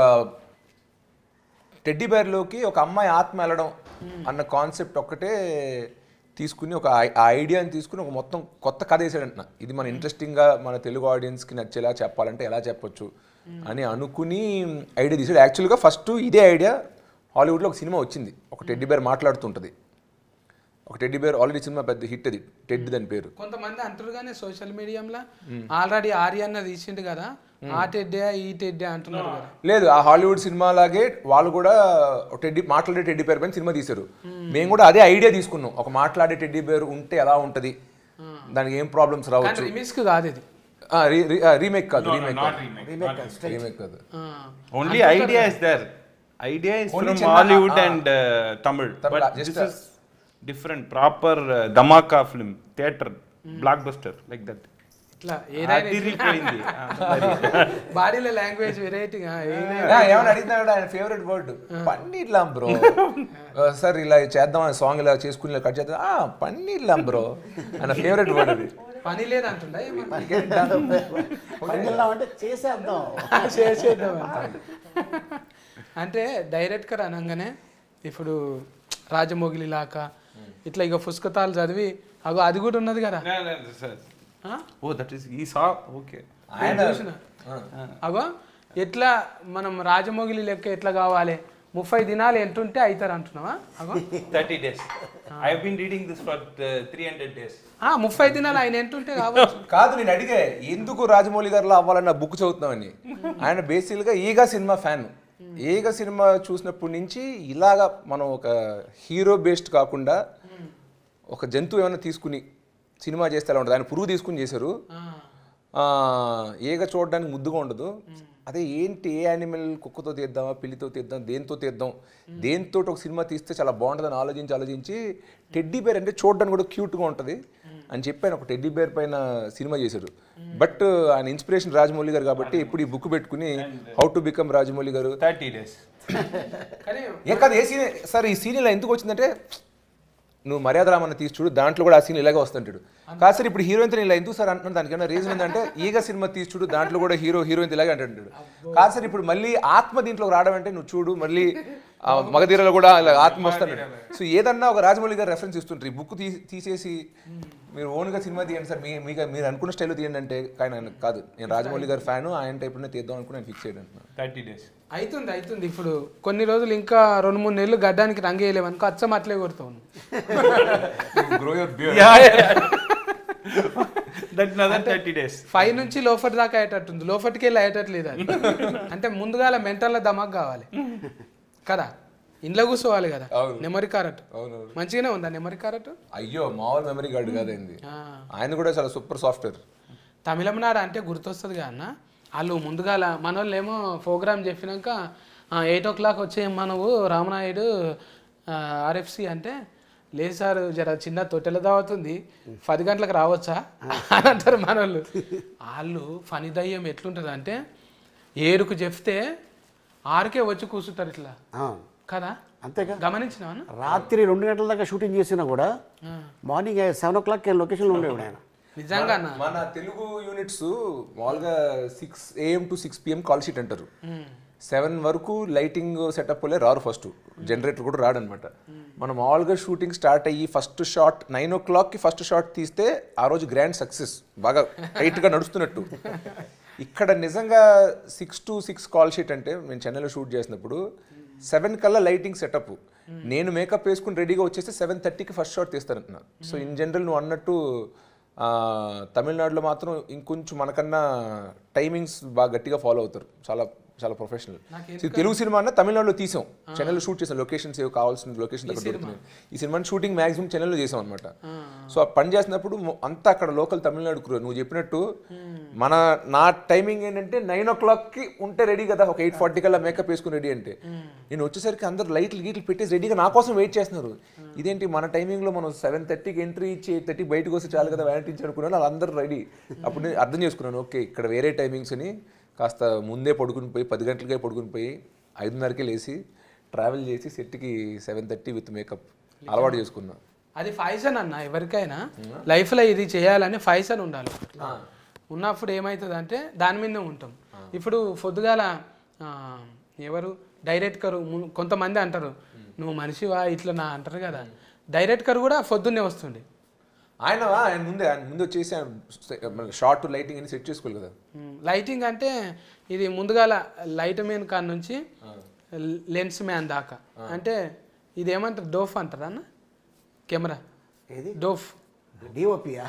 Speaker 2: teddy బేర్లోకి ఒక అమ్మాయి ఆత్మ వెళ్ళడం అన్న కాన్సెప్ట్ ఒక్కటే తీసుకుని ఒక ఐ- ఆ ఐడియాని తీసుకుని ఒక మొత్తం కొత్త కథ వేసాడంటున్నా ఇది మన ఇంట్రెస్టింగ్గా మన తెలుగు ఆడియన్స్కి నచ్చేలా చెప్పాలంటే ఎలా చెప్పొచ్చు అని అనుకుని ఐడియా తీసాడు యాక్చువల్గా ఫస్ట్ ఇదే ఐడియా హాలీవుడ్లో ఒక సినిమా వచ్చింది ఒక టెడ్డీ బేర్ మాట్లాడుతుంటుంది ఒక టెడ్డీ బేర్ ఆల్రెడీ సినిమా పెద్ద హిట్ అది టెడ్డీ దాని పేరు
Speaker 1: కొంతమంది అంటారు కానీ సోషల్ మీడియంలో ఆల్రెడీ ఆర్యన్న తీసిండు కదా ఆ టెడ్డే ఈ టెడ్డే అంటున్నారు కదా
Speaker 2: లేదు ఆ హాలీవుడ్ సినిమా లాగే వాళ్ళు కూడా ఒక టెడ్డీ మాట్లాడే టెడ్డీ పేరు పైన సినిమా తీశారు మేము కూడా అదే ఐడియా తీసుకున్నాం ఒక మాట్లాడే టెడ్డీ పేరు ఉంటే ఎలా ఉంటది దానికి ఏం ప్రాబ్లమ్స్
Speaker 1: కానీ
Speaker 2: రావచ్చు
Speaker 1: రిమిక్స్ కాదు ఇది
Speaker 2: రీమేక్ కాదు రీమేక్
Speaker 4: Not
Speaker 2: కాదు
Speaker 4: remake. not remake.
Speaker 2: రీమేక్ కాదు
Speaker 1: ఆ.
Speaker 4: Only idea is there. Idea is
Speaker 2: Only
Speaker 4: from
Speaker 2: Chennai,
Speaker 4: Hollywood
Speaker 2: ah,
Speaker 4: and uh, Tamil,
Speaker 2: Tamil,
Speaker 4: but
Speaker 2: ah, just
Speaker 4: this
Speaker 2: a-
Speaker 4: is different. Proper uh, Dhamaka film, theater, blockbuster like that.
Speaker 1: ఇట్లా ఏదైనా
Speaker 4: అదిరిపోయింది. Ah, మరి.
Speaker 1: బాడీలో language వెరైటీగా
Speaker 2: ఆ, ఏమని అడిగినాడు ఆయన ఫేవరెట్ వర్డ్ పన్నీర్లాం బ్రో సార్ ఇలా చేద్దాం సాంగ్ ఇలా చేసుకుని ఇలా కట్ చేద్దాం ఆ పన్నీర్లాం బ్రో ఆయన ఫేవరెట్ వర్డ్ అది
Speaker 1: పని లేదంటుండే ఏమన్నా?
Speaker 3: పనిచేద్దాం అంటే చేసేద్దాం
Speaker 1: చేసేద్దాం అంట. అంటే డైరెక్ట్గా అనగానే ఇప్పుడు రాజమోగిలి లాక ఇట్లా ఇక పుస్తకాలు చదివి అగో అది కూడా ఉన్నది కదా
Speaker 4: No, no, no, sir.
Speaker 1: ఆ?
Speaker 4: Oh, that is he saw. Okay.
Speaker 2: ఆయన
Speaker 1: చూసిన అగో ఎట్లా మనం రాజమోగిలి లెక్క ఎట్లా కావాలి ముప్పై దినాలు ఎంతుంటే అవుతారు అంటున్నావా అగో
Speaker 4: 30 days. I have been reading this for uh, 300 days.
Speaker 1: ఆ, ముప్పై దినాలు ఆయన ఎంతుంటే కావచ్చు
Speaker 2: కాదు నేను అడిగే ఎందుకు రాజమౌళి గారిలో అవ్వాలన్న బుక్ చదువుతున్నామని ఆయన బేసిక్గా ఈగా సినిమా ఫ్యాన్ ఈగ సినిమా చూసినప్పటి నుంచి ఇలాగా మనం ఒక హీరో బేస్డ్ కాకుండా ఒక జంతువు ఏమైనా తీసుకుని సినిమా చేస్తే ఎలా ఉంటుంది ఆయన పురుగు తీసుకుని చేశారు ఆ, ఈగ చూడడానికి ముద్దుగా ఉండదు అదే ఏంటి ఏ యానిమల్ కుక్కతో తీద్దామా పిల్లితో తీద్దాం దేంతో తీద్దాం దేంతో ఒక సినిమా తీస్తే చాలా బాగుంటుందని ఆలోచించి ఆలోచించి టెడ్డీ బేర్ అంటే చూడడానికి కూడా క్యూట్గా ఉంటుంది అని చెప్పి ఆయన ఒక టెడ్డీ బేర్ పైన సినిమా చేశారు బట్ ఆయన ఇన్స్పిరేషన్ రాజమౌళి గారు కాబట్టి ఇప్పుడు ఈ బుక్ పెట్టుకుని హౌ టు బికమ్ రాజమౌళి గారు
Speaker 4: 30 days.
Speaker 1: కానీ
Speaker 2: ఏ కాదు ఏ సీన్ సార్ ఈ సీన్ ఇలా ఎందుకు వచ్చిందంటే నువ్వు మర్యాద రామన్న తీసి చూడు దాంట్లో కూడా ఆ సీన్ ఇలాగే వస్తుంటాడు కాదు సార్ ఇప్పుడు హీరోయిన్ ఇలా ఎందుకు సార్ అంటున్నాను దానికి ఏమైనా రీజన్ ఏంటంటే ఈగ సినిమా తీసి చూడు దాంట్లో కూడా హీరో హీరోయిన్ ఇలాగే అంటుంటాడు కాదు సార్ ఇప్పుడు మళ్ళీ ఆత్మ దీంట్లోకి రావడం అంటే నువ్వు చూడు మళ్ళీ ఆ మగధీరలో కూడా ఇలా ఆత్మ వస్తాడు సో ఏదన్నా ఒక రాజమౌళి గారు రెఫరెన్స్ ఇస్తుంటారు ఈ బుక్ తీసేసి మీరు ఓన్గా సినిమా తీయండి సార్ మీ మీకు మీరు అనుకున్న స్టైల్లో తీయండి అంటే కానీ ఆయన కాదు నేను రాజమౌళి గారు ఫ్యాను ఆయన టైప్లోనే తీద్దాం అనుకుని నేను ఫిక్స్ చేయడం
Speaker 4: 30 days.
Speaker 1: అవుతుంది అవుతుంది ఇప్పుడు కొన్ని రోజులు ఇంకా రెండు మూడు నెలలు గడ్డానికి రంగు వేయలేమనుకో అచ్చం అట్లే కొడతావు
Speaker 2: grow your
Speaker 4: Yeah, yeah, yeah. That's another 30 days.
Speaker 1: Five నుంచి లోఫట్ దాకా అయ్యేటట్టుంది లోఫట్కి వెళ్ళి అయ్యేటట్లేదు అది అంటే ముందుగాల మెంటల్ దమాక్ కావాలి కదా ఇంట్లో కూర్చోవాలి కదా
Speaker 2: అవును.
Speaker 1: నెమరి కారట్
Speaker 2: అవునవును
Speaker 1: మంచిగానే ఉందా నెమరి కారట్
Speaker 2: అయ్యో మామూలు మెమరీ కార్డు కాదండి ఆయన కూడా చాలా సూపర్ సాఫ్ట్వేర్
Speaker 1: తమిళనాడు అంటే గుర్తొస్తుంది కదా అన్న వాళ్ళు ముందుగాల మన వాళ్ళు ఏమో ప్రోగ్రామ్ చెప్పినాక ఎయిట్ ఓ క్లాక్ వచ్చే మనవు రామనాయుడు ఆర్ఎఫ్సి అంటే లేదు సార్ జర చిన్న తొట్టెల దావుతుంది పది గంటలకు రావచ్చా అని అంటారు మన వాళ్ళు వాళ్ళు ఫని దయ్యం ఎట్లుంటుంది అంటే ఏడుకు చెప్తే ఆరుకే వచ్చి కూర్చుంటారు ఇట్లా
Speaker 3: ఆ,
Speaker 1: కదా
Speaker 3: అంతేగా
Speaker 1: గమనించినావా
Speaker 3: రాత్రి రెండు గంటల దాకా షూటింగ్ చేసినా కూడా మార్నింగ్ సెవెన్ ఓ క్లాక్ లొకేషన్లో ఉండేవాడు ఆయన
Speaker 1: నిజంగా అన్న
Speaker 2: మన తెలుగు యూనిట్స్ మామూలుగా six AM to six PM call sheet అంటారు సెవెన్ వరకు లైటింగ్ సెటప్ వల్లే రారు ఫస్ట్ జనరేటర్ కూడా రాడనమాట మనం మామూలుగా షూటింగ్ స్టార్ట్ అయ్యి ఫస్ట్ షాట్ నైన్ ఓ క్లాక్కి ఫస్ట్ షాట్ తీస్తే ఆ రోజు గ్రాండ్ సక్సెస్ బాగా టైట్గా నడుస్తున్నట్టు ఇక్కడ నిజంగా six to six call sheet అంటే నేను చెన్నైలో షూట్ చేసినప్పుడు సెవెన్ కల్లా లైటింగ్ సెటప్ నేను మేకప్ వేసుకుని రెడీగా వచ్చేస్తే సెవెన్ థర్టీకి ఫస్ట్ షాట్ తీస్తానంటున్నా సో ఇన్ జనరల్ నువ్వు అన్నట్టు ఆ, తమిళనాడులో మాత్రం ఇంకొంచెం మనకన్నా టైమింగ్స్ బాగా గట్టిగా ఫాలో అవుతారు చాలా చాలా ప్రొఫెషనల్ తెలుగు సినిమా అన్న తమిళనాడులో తీసాం చెన్నైలో షూట్ చేసాం లొకేషన్స్ ఏవో కావాల్సిన లొకేషన్ అక్కడ దొరుకుతున్నాయి ఈ సినిమాని షూటింగ్ మాక్సిమం చెన్నైలో చేసాం అనమాట సో ఆ పని చేసినప్పుడు మొ- అంతా అక్కడ లోకల్ తమిళనాడు crew. నువ్వు చెప్పినట్టు మన నా టైమింగ్ ఏంటంటే నైన్ ఓ క్లాక్కి ఉంటే రెడీ కదా ఒక ఎయిట్ ఫార్టీ కల్లా మేకప్ వేసుకుని రెడీ అంటే నేను వచ్చేసరికి అందరు లైట్లు గీట్లు పెట్టేసి రెడీగా నా కోసం వెయిట్ చేస్తున్నారు ఇదేంటి మన టైమింగ్లో మనం సెవెన్ థర్టీకి ఎంట్రీ ఇచ్చి ఎయిట్ థర్టీ బయటకు వస్తే చాలు కదా వ్యాన్ ఇచ్చి అనుకున్నాను వాళ్ళందరూ రెడీ అప్పుడు నేను అర్థం చేసుకున్నాను ఓకే ఇక్కడ వేరే టైమింగ్స్ అని కాస్త ముందే పడుకుని పోయి పది గంటలకే పడుకుని పోయి ఐదున్నరకే లేచి ట్రావెల్ చేసి సెట్కి సెవెన్ థర్టీ విత్ మేకప్ అలవాటు చేసుకున్నా
Speaker 1: అది ఫైసన్ అన్న ఎవరికైనా లైఫ్లో ఇది చేయాలని ఫైసన్ ఉండాలి ఉన్నప్పుడు ఏమవుతుంది అంటే దాని మీదనే ఉంటాం ఇప్పుడు పొద్దుగాల ఆ, ఎవరు డైరెక్టర్ కొంతమంది అంటారు నువ్వు మనిషివా ఇట్లా నా అంటారు కదా డైరెక్టర్ కూడా పొద్దున్నే వస్తుండే
Speaker 2: ఆయన ఆయన ముందే ఆయన ముందు వచ్చేసి షార్ట్ లైటింగ్ అని సెట్ చేసుకోవాలి కదా
Speaker 1: లైటింగ్ అంటే ఇది ముందుగాల లైట్ మ్యాన్ కాడ నుంచి లెన్స్ మ్యాన్ దాకా అంటే ఇది ఏమంటారు డోఫ్ అంటారా అన్న కెమెరా
Speaker 3: ఏది
Speaker 1: డోఫ్
Speaker 3: డిఓపియా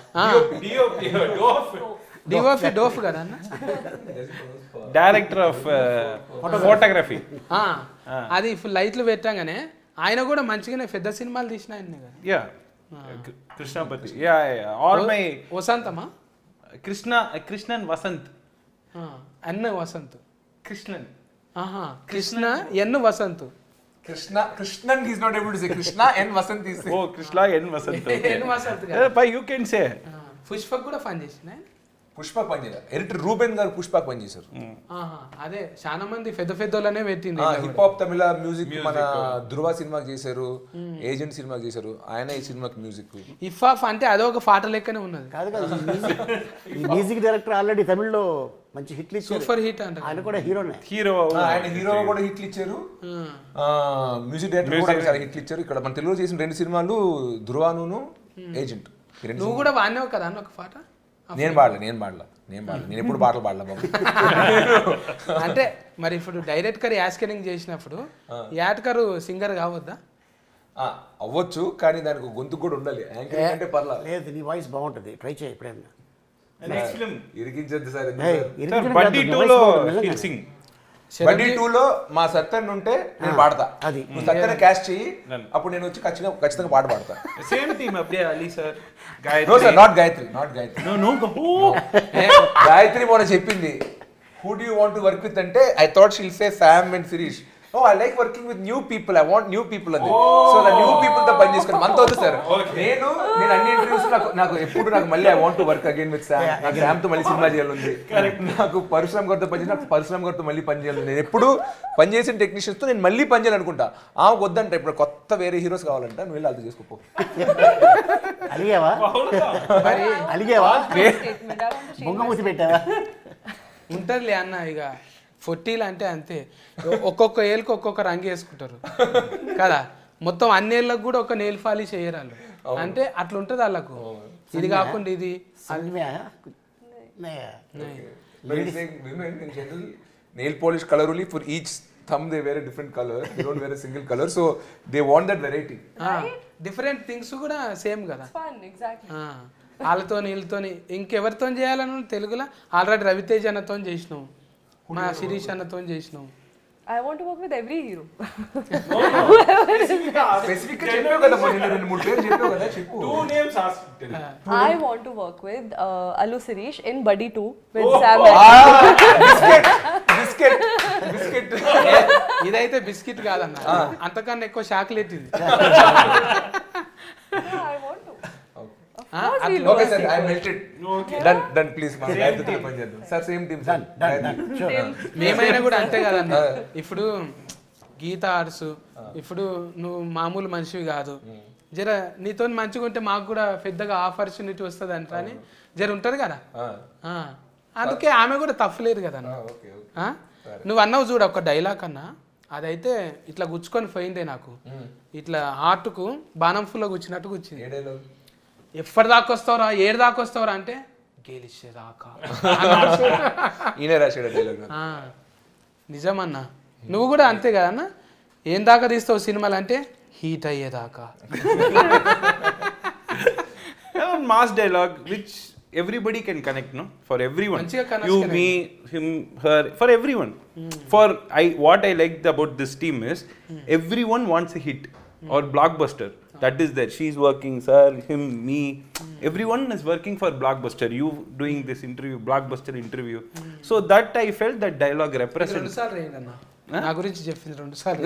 Speaker 1: డిఓఫి డోఫ్ కదా అన్న
Speaker 4: డైరెక్టర్ ఆఫ్ ఫోటోగ్రఫీ
Speaker 1: ఆ, అది ఇప్పుడు లైట్లు పెట్టంగానే ఆయన కూడా మంచిగానే పెద్ద సినిమాలు తీసిన ఆయన కదా
Speaker 4: yeah Krishnapathi yeah all my
Speaker 1: వసంతమా
Speaker 4: కృష్ణ కృష్ణన్ వసంత్
Speaker 1: ఆ, ఎన్ వసంత్
Speaker 4: కృష్ణన్
Speaker 1: ఆహా Krishna N Vasanth
Speaker 2: Krishna Krishnan is not able to say Krishna and Vasanth is
Speaker 4: oh Krishna N Vasanth
Speaker 1: N Vasanth కదా
Speaker 4: పై యూ కెన్ సే
Speaker 1: పుష్పక్ కూడా పని చేసిన ఆయన.
Speaker 2: పుష్పక్ పని చేయాలి ఎడిటర్ రూబెన్ గారు పుష్పక్ పని చేశారు
Speaker 1: ఆహా, అదే చాలా మంది పెద్ద పెద్దోళ్ళనే పెట్టింది
Speaker 2: హిప్ హాప్ తమిళ మ్యూజిక్ మన ధృవ సినిమాకి చేశారు ఏజెంట్ సినిమాకి చేశారు ఆయన ఈ సినిమాకి మ్యూజిక్
Speaker 1: ఇఫాఫ్ అంటే అదొక పాట లెక్కనే ఉన్నది
Speaker 3: కాదు కాదు ఈ మ్యూజిక్ ఈ మ్యూజిక్ డైరెక్టర్ ఆల్రెడీ తమిళ్లో మంచి హిట్లు ఇచ్చారు
Speaker 1: సూపర్ హిట్ అంట
Speaker 3: ఆయన కూడా హీరోనే
Speaker 4: హీరో
Speaker 2: ఆయన హీరో కూడా హిట్లు ఇచ్చారు మ్యూజిక్ డైరెక్టర్ కూడా చాలా హిట్లు ఇచ్చారు ఇక్కడ మన తెలుగులో చేసిన రెండు సినిమాలు ధృవాను ఏజెంట్ ఈ రెండు
Speaker 1: నువ్వు కూడా వాడినావు కదా అన్న ఒక పాట
Speaker 2: నేను పాడలే నేను పాడలా నేను పాడలే నేను ఎప్పుడు పాటలు పాడలా బాబు
Speaker 1: అంటే మరి ఇప్పుడు డైరెక్టర్ యాస్కరింగ్ చేసినప్పుడు యాట్కరు సింగర్ కావద్దా
Speaker 2: ఆ, అవ్వచ్చు కానీ దానికి ఒక గొంతు కూడా ఉండాలి యాంకరింగ్ అంటే పర్లా
Speaker 3: లేదు నీ వాయిస్ బాగుంటుంది ట్రై చేయి ఎప్పుడైనా
Speaker 4: నెక్స్ట్ ఫిల్మ్
Speaker 2: ఇరికించద్దు సార్
Speaker 3: ఏయ్, ఇరికించడం
Speaker 4: బడ్డీ
Speaker 3: కాదు, నీ
Speaker 4: టూ
Speaker 3: voice
Speaker 4: లో
Speaker 3: బాగుంటుంది, నిజంగా.
Speaker 4: హిల్ సింగ్
Speaker 2: బడ్డీ టూ లో మా సత్యన్ ఉంటే నేను పాడతా
Speaker 3: అది.
Speaker 2: నువ్వు సత్యన్ క్యాష్ చెయ్యి అప్పుడు నేను వచ్చి ఖచ్చితంగా ఖచ్చితంగా పాట పాడతా
Speaker 4: సేమ్ టీమ్ అప్పుడే Ali sir
Speaker 2: no sir not Gayatri not Gayatri
Speaker 4: no no
Speaker 2: Gayatri మొన్న చెప్పింది who do want to work with అంటే I thought she'll say Sam and Shirish oh I like working with new people I want new people అని so the new people తో పని చేసుకుని మనతో వద్దు sir నేను నేను అన్ని ఇంటర్వ్యూస్ నాకు నాకు ఎప్పుడు నాకు మళ్ళీ I want to work again with Sam నాకు శామ్ తో మళ్ళీ సినిమా చేయాలి నాకు పరశురామ్ గారితో పని చేసి నాకు పరశురామ్ గారితో మళ్ళీ పని చేయాలి నేను ఎప్పుడు పని చేసిన టెక్నీషియన్స్ తో నేను మళ్ళీ పని చేయాలనుకుంటా ఆమె వద్దంట ఇప్పుడు కొత్త వేరే హీరోస్ కావాలంట నువ్వు వెళ్ళి వాళ్ళతో చేసుకోపో
Speaker 3: అలిగావా
Speaker 1: మరి
Speaker 3: అలిగావా
Speaker 5: statement. I want to change
Speaker 3: బొంగ మూసి పెట్టావా
Speaker 1: ఉంటదిలే అన్న ఇక ఫొట్టీలు అంటే అంతే ఒక్కొక్క ఏళ్ళకి ఒక్కొక్క రంగు వేసుకుంటారు కదా మొత్తం అన్ని ఏళ్ళకి కూడా ఒక నెయిల్ పాలిష్ వేయరు వాళ్ళు అంటే అట్లా ఉంటుంది వాళ్ళకు ఇది కాకుండా ఇది
Speaker 2: nail polish colour only for each them they వేరే డిఫరెంట్ కలర్ దే డోంట్ వేరే single colour so they want that variety
Speaker 1: different things కూడా సేమ్ కదా
Speaker 5: It's fun, exactly.
Speaker 1: ఆ, వాళ్ళతో వీళ్ళతోని ఇంకెవరితో చేయాలని తెలుగులో ఆల్రెడీ రవితేజ్ అన్నతో చేసినాం మా శిరీష్ అన్నతో చేసినాం
Speaker 5: I want to work with every hero.
Speaker 2: Specific గా చెప్పావు కదా మొన్న రెండు మూడు పేర్లు చెప్పావు కదా చెప్పు
Speaker 4: two names
Speaker 5: I want to work with uh, Alu Sirish in Buddy 2 with Sam.
Speaker 2: Biscuit biscuit
Speaker 1: ఏ, ఇదైతే బిస్కెట్ కాదన్న అంతకన్నా ఎక్కువ చాక్లెట్ ఇది
Speaker 5: yeah, I want to.
Speaker 1: ఆ,
Speaker 5: course
Speaker 1: అట్లా-
Speaker 5: we'll
Speaker 2: okay sir I melted done done please మా గాయత్రితో పని చేద్దాం సార్ సేమ్ టీమ్ సార్
Speaker 1: మేమైనా కూడా అంతే కదన్న ఇప్పుడు గీత ఆర్ట్స్ ఇప్పుడు నువ్వు మామూలు మనిషివి కాదు జర నీతో మంచిగా ఉంటే మాకు కూడా పెద్దగా ఆపర్చునిటీ వస్తుంది అంట అని జర ఉంటది కదా ఆ, అందుకే ఆమె కూడా తప్పలేదు కదా అన్న.
Speaker 2: ఓకే ఓకే
Speaker 1: ఆ? నువ్వు అన్నావు చూడు ఒక డైలాగ్ అన్నా అదైతే ఇట్లా గుచ్చుకొని పోయిందే నాకు ఇట్లా హార్ట్కు బాణం ఫుల్లో గుచ్చినట్టు గుచ్చింది
Speaker 2: ఏ డైలాగ్
Speaker 1: ఎప్పటి దాకా వస్తావురా ఏడు దాకా వస్తావురా అంటే గెలిచేదాకా అన్నాడు.
Speaker 2: ఈయన రాశాడు డైలాగ్
Speaker 1: ఆ, నిజమన్నా నువ్వు కూడా అంతే కదన్నా ఏం దాకా తీస్తావు సినిమాలు అంటే హీట్ అయ్యేదాకా
Speaker 4: one mass dialogue which everybody can connect, no? For everyone.
Speaker 1: మంచిగా connect
Speaker 4: You,
Speaker 1: connect.
Speaker 4: me, him, her, for everyone. For I, what I liked about this team is everyone wants a hit or blockbuster. That is there. She's working, sir, him, me. Everyone is working for blockbuster. You doing this interview, blockbuster interview. So that I felt that dialogue
Speaker 1: రెండు
Speaker 4: represents.
Speaker 1: సార్లు వేయండి అన్న నా గురించి చెప్పింది రెండు సార్లు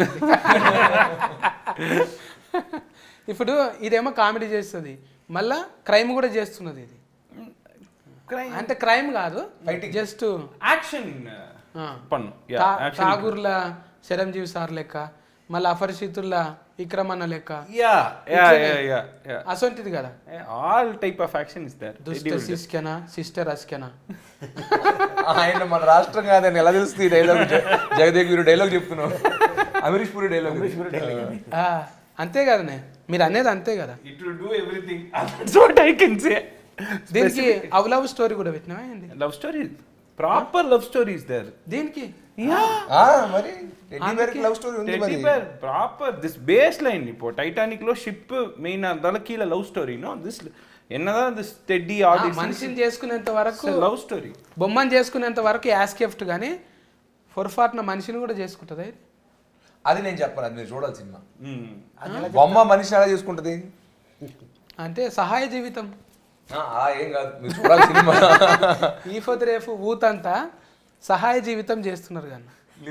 Speaker 1: ఇప్పుడు ఇదేమో కామెడీ చేస్తుంది మళ్ళా క్రైమ్ కూడా చేస్తున్నది ఇది
Speaker 4: Crime.
Speaker 1: అంటే క్రైమ్ కాదు just
Speaker 4: Action. Uh, pun. Yeah, action.
Speaker 1: ఠాగూర్ల చిరంజీవి సార్ లెక్క మళ్ళీ అపరిచితుల విక్రమన్న లెక్క
Speaker 4: Yeah, yeah, yeah, yeah, yeah.
Speaker 1: అసొంటిది కదా
Speaker 4: Yeah, All type of action is there.
Speaker 1: దుష్ట సిస్కెనా సిస్టర్ అస్కెనా
Speaker 2: ఆయన మన రాష్ట్రం కాదని ఎలా తెలుస్తుంది ఈ డైలాగ్ జగదేవ్ మీరు డైలాగ్ చెప్తున్నావు అమరీష్ పూరి డైలాగ్
Speaker 1: ఆ, అంతే కదనే మీరు అనేది అంతే కదా
Speaker 4: It will do everything. That's what I can say.
Speaker 1: దీనికి అవ్ లవ్ స్టోరీ కూడా పెట్టినావా ఏంది
Speaker 4: Love story. Proper love story is there.
Speaker 1: దీనికి
Speaker 4: Yeah.
Speaker 2: మరి టెడ్డీ బేర్ లవ్ స్టోరీ ఉంది మరి
Speaker 4: Teddy bear, proper. This baseline இப்போ டைட்டானிக் లో షిప్ మెయిన్ అదాల కీల లవ్ స్టోరీ నో దిస్ என்னதான் this టెడ్డీ
Speaker 1: ఆ,
Speaker 4: ఆడియన్స్
Speaker 1: మనిషిని చేసుకునేంత వరకు
Speaker 4: లవ్ స్టోరీ
Speaker 1: బొమ్మని చేసుకునేంత వరకు యాస్కెఫ్ట్ కానీ పొరపాటున మనిషిని కూడా చేసుకుంటుంది
Speaker 2: అది నేను చెప్పను అది మీరు చూడాలి సినిమా బొమ్మ మనిషిని ఎలా చేసుకుంటది
Speaker 1: అంటే సహాయ జీవితం
Speaker 2: ఆ, ఆ, ఏం కాదు మీరు చూడాలి సినిమా
Speaker 1: ఈ పొద్దు రేపు ఊతంతా సహాయ జీవితం చేస్తున్నారు కానీ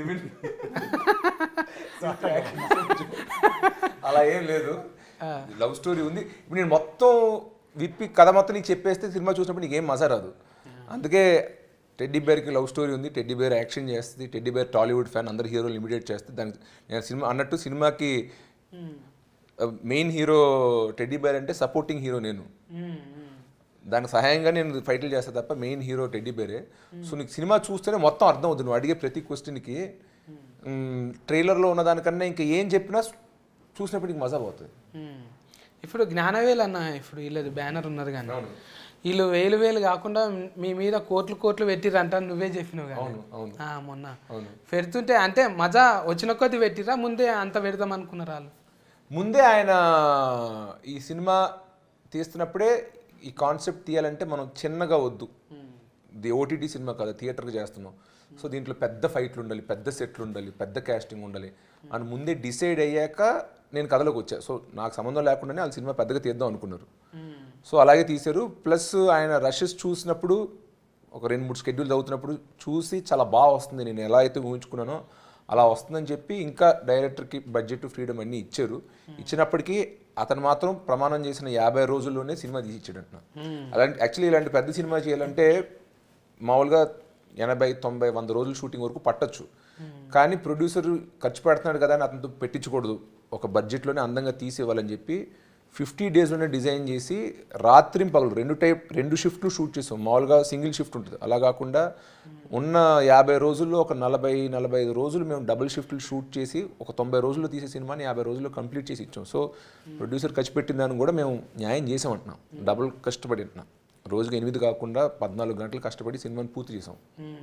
Speaker 2: అలా ఏం లేదు లవ్ స్టోరీ ఉంది ఇప్పుడు నేను మొత్తం విప్పి కథ మొత్తం నీకు చెప్పేస్తే సినిమా చూసినప్పుడు నీకేం మజా రాదు అందుకే టెడ్డీ బేర్కి లవ్ స్టోరీ ఉంది టెడ్డీ బేర్ యాక్షన్ చేస్తుంది టెడ్డీ బేర్ టాలీవుడ్ ఫ్యాన్ అందరు హీరోలు ఇమిడియేట్ చేస్తుంది దానికి నేను సినిమా అన్నట్టు సినిమాకి మెయిన్ హీరో టెడ్డీ బేర్ అంటే సపోర్టింగ్ హీరో నేను దానికి సహాయంగా నేను ఫైట్లు చేస్తా తప్ప మెయిన్ హీరో టెడ్డీ బేరే సో నీకు సినిమా చూస్తేనే మొత్తం అర్థం అవుతుంది నువ్వు అడిగే ప్రతి క్వశ్చన్కి ట్రైలర్లో ఉన్న దానికన్నా ఇంకా ఏం చెప్పినా చూసినప్పుడు నీకు మజా పోతుంది
Speaker 1: ఉమ్. ఇప్పుడు జ్ఞానవేలు అన్న ఇప్పుడు వీళ్ళది బ్యానర్ ఉన్నది కానీ వీళ్ళు వేలు వేలు కాకుండా మీ మీద కోట్లు కోట్లు పెట్టిరంట నువ్వే చెప్పినావు కానీ
Speaker 2: అవును అవును
Speaker 1: ఆ, మొన్న
Speaker 2: అవును.
Speaker 1: పెడుతుంటే అంటే మజా వచ్చిన కొద్ది పెట్టిరా ముందే అంత పెడదాం అనుకున్నారు వాళ్ళు
Speaker 2: ముందే ఆయన ఈ సినిమా తీస్తున్నప్పుడే ఈ కాన్సెప్ట్ తీయాలంటే మనం చిన్నగా వద్దు ఇది ఓటీటీ సినిమా కదా థియేటర్కి చేస్తున్నాం సో దీంట్లో పెద్ద ఫైట్లు ఉండాలి పెద్ద సెట్లు ఉండాలి పెద్ద క్యాస్టింగ్ ఉండాలి అని ముందే డిసైడ్ అయ్యాక నేను కథలోకి వచ్చా సో నాకు సంబంధం లేకుండానే వాళ్ళు సినిమా పెద్దగా తీద్దాం అనుకున్నారు సో అలాగే తీశారు ప్లస్ ఆయన రషెస్ చూసినప్పుడు ఒక రెండు మూడు షెడ్యూల్ చదువుతున్నప్పుడు చూసి చాలా బాగా వస్తుంది నేను ఎలా అయితే ఊహించుకున్నానో అలా వస్తుందని చెప్పి ఇంకా డైరెక్టర్కి బడ్జెట్ ఫ్రీడమ్ అన్నీ ఇచ్చారు ఇచ్చినప్పటికీ అతను మాత్రం ప్రమాణం చేసిన యాభై రోజుల్లోనే సినిమా తీసి ఇచ్చాడంట అలాంటి యాక్చువల్లీ ఇలాంటి పెద్ద సినిమా చేయాలంటే మామూలుగా ఎనభై తొంభై వంద రోజులు షూటింగ్ వరకు పట్టొచ్చు కానీ ప్రొడ్యూసర్ ఖర్చు పెడుతున్నాడు కదా అని అతనితో పెట్టించకూడదు ఒక బడ్జెట్లోనే అందంగా తీసేవాలని చెప్పి ఫిఫ్టీ డేస్లోనే డిజైన్ చేసి రాత్రి పగలు రెండు టైప్ రెండు షిఫ్ట్లు షూట్ చేసాం మామూలుగా సింగిల్ షిఫ్ట్ ఉంటుంది అలా కాకుండా ఉన్న యాభై రోజుల్లో ఒక నలభై నలభై ఐదు రోజులు మేము డబుల్ షిఫ్ట్లు షూట్ చేసి ఒక తొంభై రోజుల్లో తీసే సినిమాని యాభై రోజుల్లో కంప్లీట్ చేసి ఇచ్చాం సో ప్రొడ్యూసర్ ఖర్చు పెట్టిన దాన్ని కూడా మేము న్యాయం చేసామంటున్నాం డబుల్ కష్టపడి అంటున్నాం రోజుకి ఎనిమిది కాకుండా పద్నాలుగు గంటలు కష్టపడి సినిమాని పూర్తి చేసాం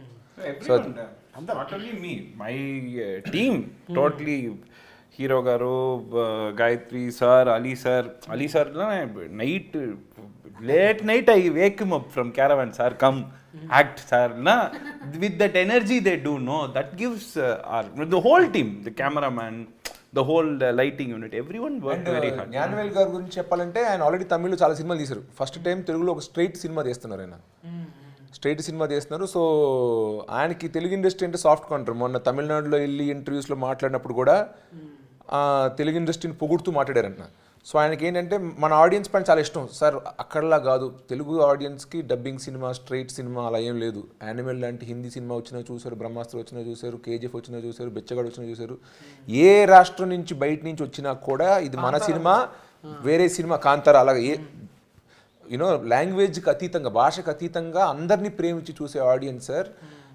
Speaker 4: So everyone, uh, not only me, my uh, team totally. Hero గారు Gayatri sir Ali sir Ali sir night late night I wake up from caravan sir come act sir నా with that energy they do no that gives or the whole team the cameraman the whole lighting unit everyone work very hard
Speaker 2: Gnanavel గారి గురించి చెప్పాలంటే ఆయన already తమిళ్లో చాలా సినిమాలు తీశారు first time తెలుగులో ఒక స్ట్రైట్ సినిమా తీస్తున్నారు ఆయన స్ట్రైట్ సినిమా తీస్తున్నారు సో ఆయనకి తెలుగు ఇండస్ట్రీ అంటే సాఫ్ట్ కౌంటర్ మొన్న తమిళనాడులో వెళ్ళి ఇంటర్వ్యూస్లో మాట్లాడినప్పుడు కూడా ఆ, తెలుగు ఇండస్ట్రీని పొగుడుతూ మాట్లాడారంట సో ఆయనకి ఏంటంటే మన ఆడియన్స్ పైన చాలా ఇష్టం సార్ అక్కడలా కాదు తెలుగు ఆడియన్స్కి డబ్బింగ్ సినిమా స్ట్రైట్ సినిమా అలా ఏం లేదు యానిమల్ లాంటి హిందీ సినిమా వచ్చినా చూశారు బ్రహ్మాస్త్ర వచ్చినా చూశారు కేజీఎఫ్ వచ్చినా చూశారు బెచ్చగాడు వచ్చినా చూశారు ఏ రాష్ట్రం నుంచి బయట నుంచి వచ్చినా కూడా ఇది మన సినిమా వేరే సినిమా కాంతార అలాగే ఏ యూనో లాంగ్వేజ్కి అతీతంగా భాషకు అతీతంగా అందరినీ ప్రేమించి చూసే ఆడియన్స్ సార్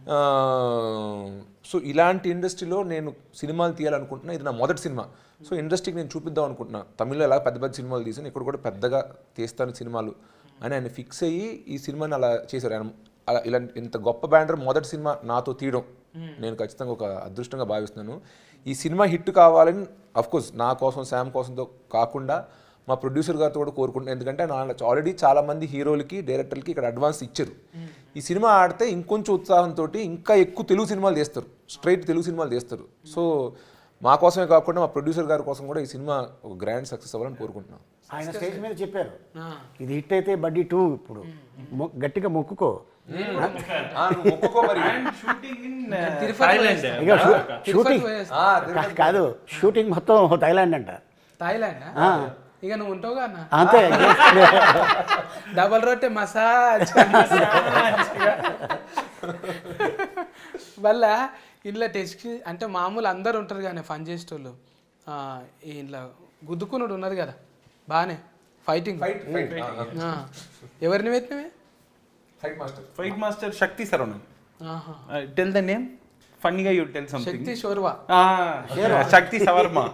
Speaker 2: సో ఇలాంటి ఇండస్ట్రీలో నేను సినిమాలు తీయాలనుకుంటున్నా ఇది నా మొదటి సినిమా సో ఇండస్ట్రీకి నేను చూపిద్దాం అనుకుంటున్నా తమిళ్లో ఎలా పెద్ద పెద్ద సినిమాలు తీసాను ఇక్కడ కూడా పెద్దగా తీస్తాను సినిమాలు అని ఆయన ఫిక్స్ అయ్యి ఈ సినిమాని అలా చేశారు ఆయన అలా ఇలాంటి ఇంత గొప్ప బ్యానర్ మొదటి సినిమా నాతో తీయడం నేను ఖచ్చితంగా ఒక అదృష్టంగా భావిస్తున్నాను ఈ సినిమా హిట్ కావాలని కోర్స్ నా కోసం శామ్ కోసంతో కాకుండా మా ప్రొడ్యూసర్ గారితో కూడా కోరుకుంటున్నాను ఎందుకంటే ఆల్రెడీ చాలా మంది హీరోలకి డైరెక్టర్లకి ఇక్కడ అడ్వాన్స్ ఇచ్చారు ఈ సినిమా ఆడితే ఇంకొంచెం ఉత్సాహంతో ఇంకా ఎక్కువ తెలుగు సినిమాలు తీస్తారు స్ట్రైట్ తెలుగు సినిమాలు తీస్తారు సో మా కోసమే కాకుండా మా ప్రొడ్యూసర్ గారి కోసం కూడా ఈ సినిమా ఒక గ్రాండ్ సక్సెస్ అవ్వాలని కోరుకుంటున్నాం
Speaker 3: ఆయన స్టేజ్ మీద చెప్పారు
Speaker 1: ఆ.
Speaker 3: ఇది హిట్ అయితే బడ్డీ టూ ఇప్పుడు మొ- గట్టిగా మొక్కుకో
Speaker 2: ఆ, నువ్వు ఒప్పుకో మరి.
Speaker 4: shooting in uh,
Speaker 1: Tirupati
Speaker 4: Thailand.
Speaker 1: పోయేస్తా.
Speaker 3: ఇక షూ-
Speaker 1: తిరుపతి
Speaker 3: షూటింగ్
Speaker 1: పోయేస్తా.
Speaker 2: ఆ,
Speaker 3: కా- కాదు షూటింగ్ మొత్తం థైలాండ్ అంట
Speaker 1: థాయిలాండ్
Speaker 3: ఆ.
Speaker 1: ఇక నువ్వు ఉంటావుగా అన్న
Speaker 3: అంతే
Speaker 1: డబల్ రొట్టె మసాజ్ వల్ల ఇంట్లో టెస్ట్ అంటే మామూలు అందరు ఉంటారు కానీ ఫన్ చేసేటోళ్ళు ఆ, ఇంట్లో గుద్దుకునుడు ఉన్నది కదా బాగానే ఫైటింగ్
Speaker 2: ఫైట్ ఫైట్ ఆ, ఆ.
Speaker 1: ఎవరిని పెట్టినవే
Speaker 2: fight master
Speaker 4: Fight Master Shakti Saravan.
Speaker 1: ఆహా.
Speaker 4: Uh, tell the name. Funny guy, you tell something.
Speaker 1: Shakti షోర్వా
Speaker 4: Ah, Shakti Savarma.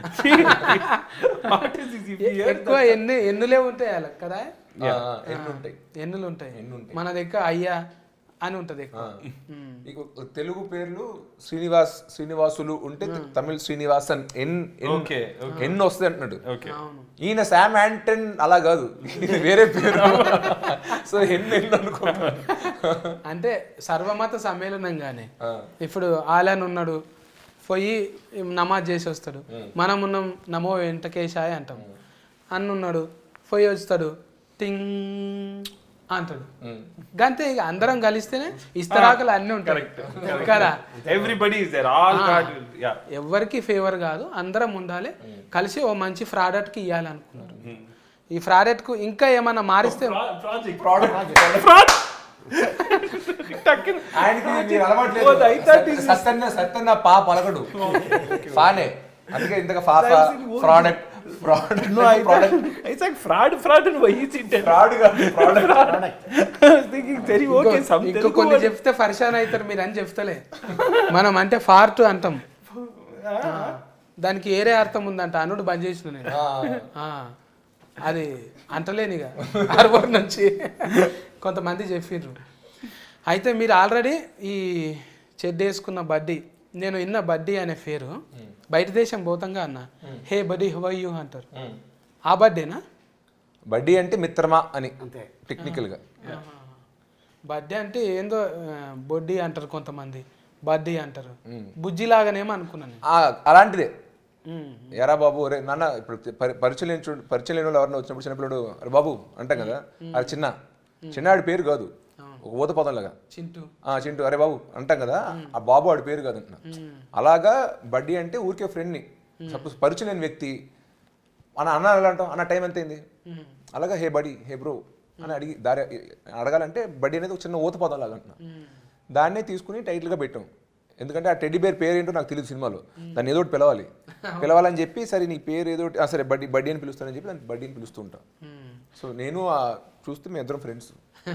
Speaker 4: what is this? If you hear
Speaker 1: ఎక్కువ ఎన్ని ఎన్నులే ఉంటాయి వాళ్ళకి కదా
Speaker 2: ఆ, ఆ, ఎన్ని ఉంటాయి
Speaker 1: ఎన్నులు ఉంటాయి
Speaker 2: ఎన్ని ఉంటాయి.
Speaker 1: మన దగ్గర అయ్యా అని ఉంటది ఎక్కువ ఉమ్.
Speaker 2: నీకు తెలుగు పేర్లు శ్రీనివాస్ శ్రీనివాసులు ఉంటే తమిళ్ శ్రీనివాసన్ ఎన్ ఎన్
Speaker 4: Okay,
Speaker 2: ఎన్ వస్తుంది అంటున్నాడు
Speaker 4: Okay.
Speaker 1: అవును
Speaker 2: ఈయన శామ్ యాంటన్ అలా కాదు ఇది వేరే పేరు సో ఎన్ ఎన్ అనుకో
Speaker 1: అంటే సర్వమత సమ్మేళనంగానే
Speaker 2: ఆ.
Speaker 1: ఇప్పుడు ఆలన్ ఉన్నాడు పోయి నమాజ్ చేసి వస్తాడు మనం ఉన్నాం నమో వెంటకేశాయ అంటాం అన్న ఉన్నాడు పోయి వస్తాడు టింగ్ అంటాడు గంతే ఇక అందరం కలిస్తేనే ఇస్తరాకులు అన్నీ ఉంటాయి కదా
Speaker 4: Everybody is there. All God will. Yeah.
Speaker 1: ఎవరికి ఫేవర్ కాదు అందరం ఉండాలి కలిసి ఓ మంచి ఫ్రాడక్ట్కి ఇవ్వాలి అనుకున్నారు ఈ ఫ్రాడక్ట్కు ఇంకా ఏమన్నా మారిస్తే
Speaker 2: ఆయనకి మీరు అలవాట్లేదు సత్తన్న సత్తన్న పా పలకడు ఫానే అందుకే ఇంతగా ఫాఫా product product
Speaker 4: No, I thought, it's like fraud, fraud, and why is it? there?
Speaker 2: Fraud కాదు product
Speaker 4: I was thinking, very okay, some
Speaker 1: ఇంకో
Speaker 4: Telugu
Speaker 1: కొన్ని
Speaker 4: word.
Speaker 1: చెప్తే పరిశాన్ అవుతారు మీరు అని చెప్తలే మనం అంటే ఫార్ట్ అంటాం ఆ, దానికి ఏరే అర్థం ఉందంట అనుడు బంద్ చేసిన నేను ఆ, అది అంటలేనిగా హార్బర్ నుంచి కొంతమంది చెప్పిర్రు అయితే మీరు ఆల్రెడీ ఈ చెడ్డ వేసుకున్న బడ్డీ నేను ఇన్న బడ్డీ అనే పేరు బయట దేశం పోతంగా అన్న హే బడ్డీ హువై యూ అంటారు ఆ బర్త్డేనా
Speaker 2: బడ్డీ అంటే మిత్రమా అని
Speaker 3: అంతే
Speaker 2: టెక్నికల్ గా
Speaker 1: బర్త్డే అంటే ఏందో ఆ, బొడ్డీ అంటారు కొంతమంది బర్త్డే అంటారు బుజ్జి లాగానేమో అనుకున్నాను నేను.
Speaker 2: ఆ, అలాంటిదే
Speaker 1: ఉమ్.
Speaker 2: ఎరా బాబు ఒరే నాన్న ఇప్పుడు పరి- పరిచయం లేని చూ- పరిచయం లేని వాళ్ళు ఎవరైనా వచ్చినప్పుడు చిన్నపిల్లడు అరే బాబు అంటాం కదా అది చిన్న చిన్నాడి పేరు కాదు ఒక ఊత పదం లాగా
Speaker 1: చింటూ
Speaker 2: ఆ చింటూ అరే బాబు అంటాం కదా ఆ బాబు ఆడి పేరు కాదు అంటున్నా అలాగా బడ్డీ అంటే ఊరికే ఫ్రెండ్ని సపోజ్ పరిచయం లేని వ్యక్తి అన్న అన్న ఎలా అంటాం అన్న టైం ఎంత అయింది అలాగా హే బడి హే బ్రో అని అడిగి దారి అడగాలంటే బడ్డీ అనేది ఒక చిన్న ఊత పదం లాగా అంటున్నా దాన్నే తీసుకుని టైటిల్గా పెట్టాం ఎందుకంటే ఆ టెడ్డీ బేర్ పేరు ఏంటో నాకు తెలియదు సినిమాలో దాన్ని ఏదో ఒకటి పిలవాలి పిలవాలని చెప్పి సరే నీ పేరు ఏదో ఒకటి, ఆ, సరే బడ్డీ బడ్డీ అని పిలుస్తానని చెప్పి దాన్ని బడ్డీ అని పిలుస్తూ ఉంటాం
Speaker 1: ఉమ్.
Speaker 2: సో నేను ఆ చూస్తే మేము ఇద్దరం ఫ్రెండ్స్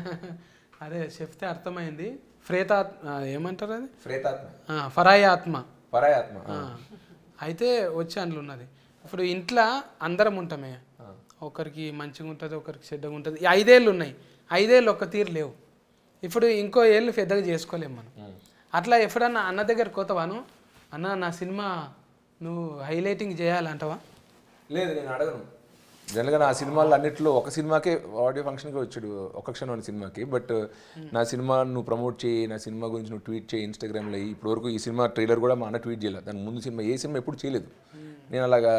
Speaker 1: అదే చెప్తే అర్థమైంది ఫ్రేతా ఆ, ఏమంటారు అది
Speaker 2: ప్రేతాత్మ
Speaker 1: ఆ, ఫరాయి ఆత్మ
Speaker 2: పరాయాత్మ
Speaker 1: ఆ. అయితే వచ్చి అందులో ఉన్నది ఇప్పుడు ఇంట్లో అందరం ఉంటామే ఒకరికి మంచిగా ఉంటుంది ఒకరికి చెడ్డగా ఉంటుంది ఈ ఐదేళ్ళు ఉన్నాయి ఐదేళ్ళు ఒక తీరు లేవు ఇప్పుడు ఇంకో ఏళ్ళు పెద్దగా చేసుకోలేము మనం అట్లా ఎప్పుడన్నా అన్న దగ్గర కోతవాను అన్న నా సినిమా నువ్వు హైలైటింగ్ చేయాలంటావా
Speaker 2: లేదు నేను అడగను జనరల్గా నా సినిమాలు అన్నిట్లో ఒక సినిమాకే ఆడియో ఫంక్షన్కి వచ్చాడు ఒక క్షణం అనే సినిమాకి బట్ నా సినిమా నువ్వు ప్రమోట్ చేయి నా సినిమా గురించి నువ్వు ట్వీట్ చేయి ఇన్స్టాగ్రామ్లో ఇప్పటి వరకు ఈ సినిమా ట్రైలర్ కూడా మా అన్న ట్వీట్ చేయలేదు దాని ముందు సినిమా ఏ సినిమా ఎప్పుడు చేయలేదు నేను అలాగా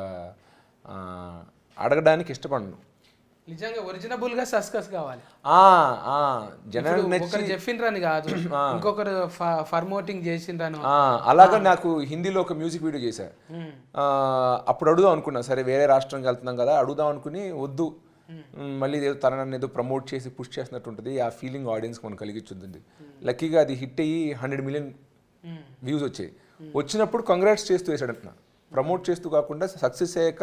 Speaker 2: ఆ, అడగడానికి ఇష్టపడను
Speaker 1: నిజంగా ఒరిజినబుల్గా సస్కస్ కావాలి
Speaker 2: ఆ, ఆ, జనానికి
Speaker 1: ఇప్పుడు
Speaker 2: నచ్చి
Speaker 1: ఒకరు చెప్పిండ్రని కాదు ఇంకొకరు ఫర్మోటింగ్ చేసిండ్రను
Speaker 2: ఆ, అలాగా నాకు హిందీలో ఒక మ్యూజిక్ వీడియో చేశా ఆ, అప్పుడు అడుగుదాం అనుకున్నా సరే వేరే రాష్ట్రంకి వెళ్తున్నాం కదా అడుగుదాం అనుకుని వద్దు మ్, మళ్ళీ ఏదో తన నన్ను ఏదో ప్రమోట్ చేసి పుష్ చేసినట్టు ఉంటుంది ఆ ఫీలింగ్ ఆడియన్స్ మనం కలిగించుద్ది లక్కీగా అది హిట్ అయ్యి హండ్రెడ్ మిలియన్ వ్యూస్ వచ్చాయి వచ్చినప్పుడు కంగ్రాట్స్ చేస్తూ వేసాడంటున్నా ప్రమోట్ చేస్తూ కాకుండా సక్సెస్ అయ్యాక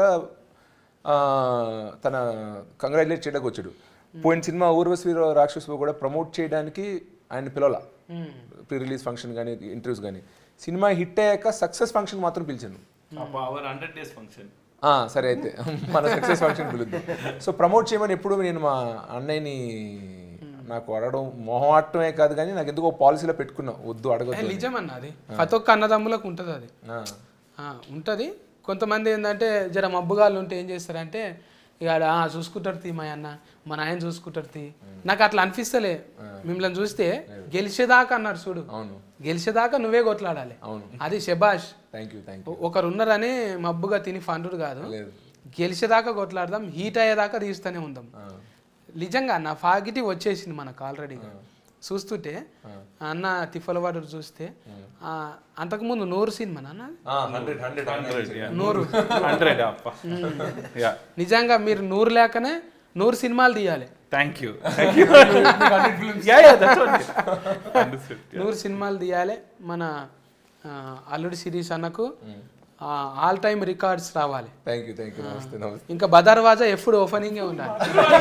Speaker 2: ఆ, తన కంగ్రాచులేట్ చేయడానికి వచ్చాడు పోయిన సినిమా ఊర్వశి రాక్షసు కూడా ప్రమోట్ చేయడానికి ఆయన పిలవాల ప్రీ రిలీజ్ ఫంక్షన్ కానీ ఇంటర్వ్యూస్ కానీ సినిమా హిట్ అయ్యాక సక్సెస్ ఫంక్షన్ మాత్రం పిలిచాను
Speaker 4: Our 100 days function.
Speaker 2: ఆ, సరే అయితే మన సక్సెస్ ఫంక్షన్ పిలుద్దాం సో ప్రమోట్ చేయమని ఎప్పుడు నేను మా అన్నయ్యని నాకు అడగడం మొహమాటమే కాదు కానీ నాకు ఎందుకో పాలసీలో పెట్టుకున్నా వద్దు
Speaker 1: ఏ,
Speaker 2: అడగద్దు అని.
Speaker 1: నిజమన్న అది ప్రతి ఒక్క అన్నదమ్ములకు ఉంటుంది అది
Speaker 2: ఆ,
Speaker 1: ఆ, ఉంటుంది కొంతమంది ఏంటంటే జర మబ్బుగాళ్ళు ఉంటే ఏం చేస్తారంటే ఇక ఆడ, "ఆ, చూసుకుంటాడు తీ మా అన్న మా నాయన చూసుకుంటాడు తీ నాకు అట్లా అనిపిస్తలే మిమ్మల్ని చూస్తే గెలిచేదాకా అన్నారు చూడు
Speaker 2: అవును
Speaker 1: గెలిచేదాకా నువ్వే కొట్లాడాలి
Speaker 2: అవును
Speaker 1: అది శబాష్
Speaker 2: థ్యాంక్ యూ థ్యాంక్ యూ
Speaker 1: ఒకరు ఉన్నారని మబ్బుగా తిని ఫండుడు కాదు
Speaker 2: లేదు
Speaker 1: గెలిచేదాకా కొట్లాడదాం హీట్ అయ్యేదాకా తీస్తూనే ఉందాం నిజంగా అన్న ఫాగిటి వచ్చేసింది మనకు ఆల్రెడీగా చూస్తుంటే అన్న తిఫలవాడు చూస్తే ఆ, అంతకుముందు నూరు సినిమా నాన్న
Speaker 2: హండ్రెడ్ హండ్రెడ్
Speaker 4: Hundred, yeah.
Speaker 1: నూరు
Speaker 4: Hundred, అప్ప. Yeah.
Speaker 1: నిజంగా మీరు నూరు లేకనే నూరు సినిమాలు తీయాలి
Speaker 4: Thank you. Thank you. yeah, yeah, that's what. Understood. Yeah.
Speaker 1: నూరు సినిమాలు తీయాలి మన ఆ, అల్లుడి సిరీస్ అన్నకు ఆల్ టైమ్ రికార్డ్స్ రావాలి
Speaker 2: థ్యాంక్ యూ థ్యాంక్ యూ నమస్తే నమస్తే
Speaker 1: ఇంకా బదర్వాజా ఎప్పుడు ఓపెనింగే ఉండాలి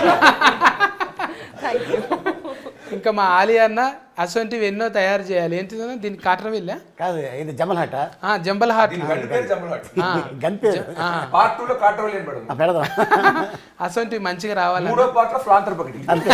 Speaker 5: Thank you.
Speaker 1: ఇంకా మా ఆలి అన్న అసొంటివి ఎన్నో తయారు చేయాలి ఏంటిదన్నా దీనికి కాటర వెళ్ళా
Speaker 3: కాదు ఇది జమల్ హట
Speaker 1: జంబల్ హార్ట్
Speaker 2: దీని గంట పేరు జమ్మల్ హాట్
Speaker 1: ఆ,
Speaker 3: గన్ పేరు
Speaker 2: పార్ట్ టూ లో కాటరోల్ ఏం పడదు
Speaker 3: ఆ, పెడదాం
Speaker 1: అసొంటివి మంచిగా రావాలి
Speaker 2: మూడో పార్ట్ లో ఫ్లాంతర్ పకటి
Speaker 3: అంతే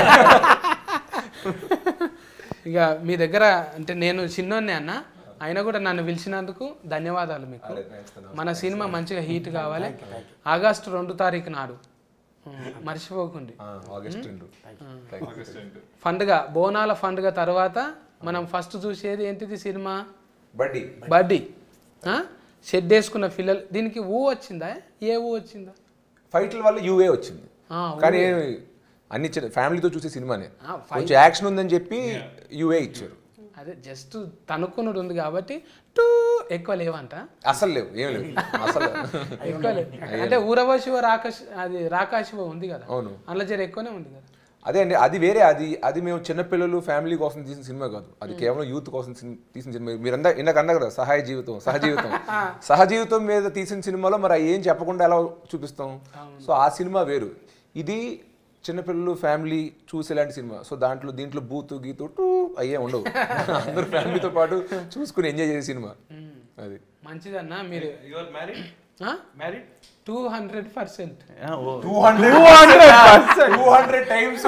Speaker 1: ఇక మీ దగ్గర అంటే నేను చిన్నోన్నే అన్న అయినా కూడా నన్ను పిలిచినందుకు ధన్యవాదాలు మీకు మన సినిమా మంచిగా హీట్ కావాలి ఆగస్టు రెండు తారీఖు నాడు ఉమ్, మర్చిపోకండి
Speaker 2: ఆగస్ట్ రెండు
Speaker 1: పండుగ బోనాల పండుగ తర్వాత మనం ఫస్ట్ చూసేది ఏంటిది సినిమా
Speaker 2: బడ్డీ
Speaker 1: బడ్డీ ఆ? షెడ్ వేసుకున్న పిల్లలు దీనికి ఊ వచ్చిందా ఏ ఊ వచ్చిందా
Speaker 2: ఫైట్ల వల్ల యూఏ వచ్చింది
Speaker 1: ఆ,
Speaker 2: కానీ అన్ని చిన్న ఫ్యామిలీతో చూసే సినిమానే
Speaker 1: ఆ,
Speaker 2: కొంచెం యాక్షన్ ఉందని చెప్పి యూఏ ఇచ్చారు
Speaker 1: అదే జస్ట్ తనుక్కున్నది ఉంది కాబట్టి టూ ఎక్కువ లేవంట
Speaker 2: అసలు లేవు ఏం లేవు అసలు
Speaker 1: ఎక్కువ లేవు అంటే ఊరవశివ రాకాశ అది రాకాశివ ఉంది కదా
Speaker 2: అవును
Speaker 1: అందులో జర ఎక్కువనే ఉంది కదా
Speaker 2: అదే అండి అది వేరే అది అది మేము చిన్నపిల్లలు ఫ్యామిలీ కోసం తీసిన సినిమా కాదు అది కేవలం యూత్ కోసం సిన్- తీసిన సినిమా మీరందా ఇందాక అన్నారు కదా సహాయ జీవితం సహజీవితం సహజీవితం మీద తీసిన సినిమాలో మరి అవి ఏం చెప్పకుండా ఎలా చూపిస్తాం సో ఆ సినిమా వేరు ఇది చిన్నపిల్లలు ఫ్యామిలీ చూసేలాంటి సినిమా సో దాంట్లో దీంట్లో బూతు గీతు టూ అయ్యే ఉండవు అందరూ ఫ్యామిలీతో పాటు చూసుకుని ఎంజాయ్ చేసే సినిమా అది
Speaker 1: మంచిదన్నా మీరు
Speaker 4: You are married? Married?
Speaker 1: Two hundred percent
Speaker 4: Yeah, oh.
Speaker 2: Two hundred two hundred times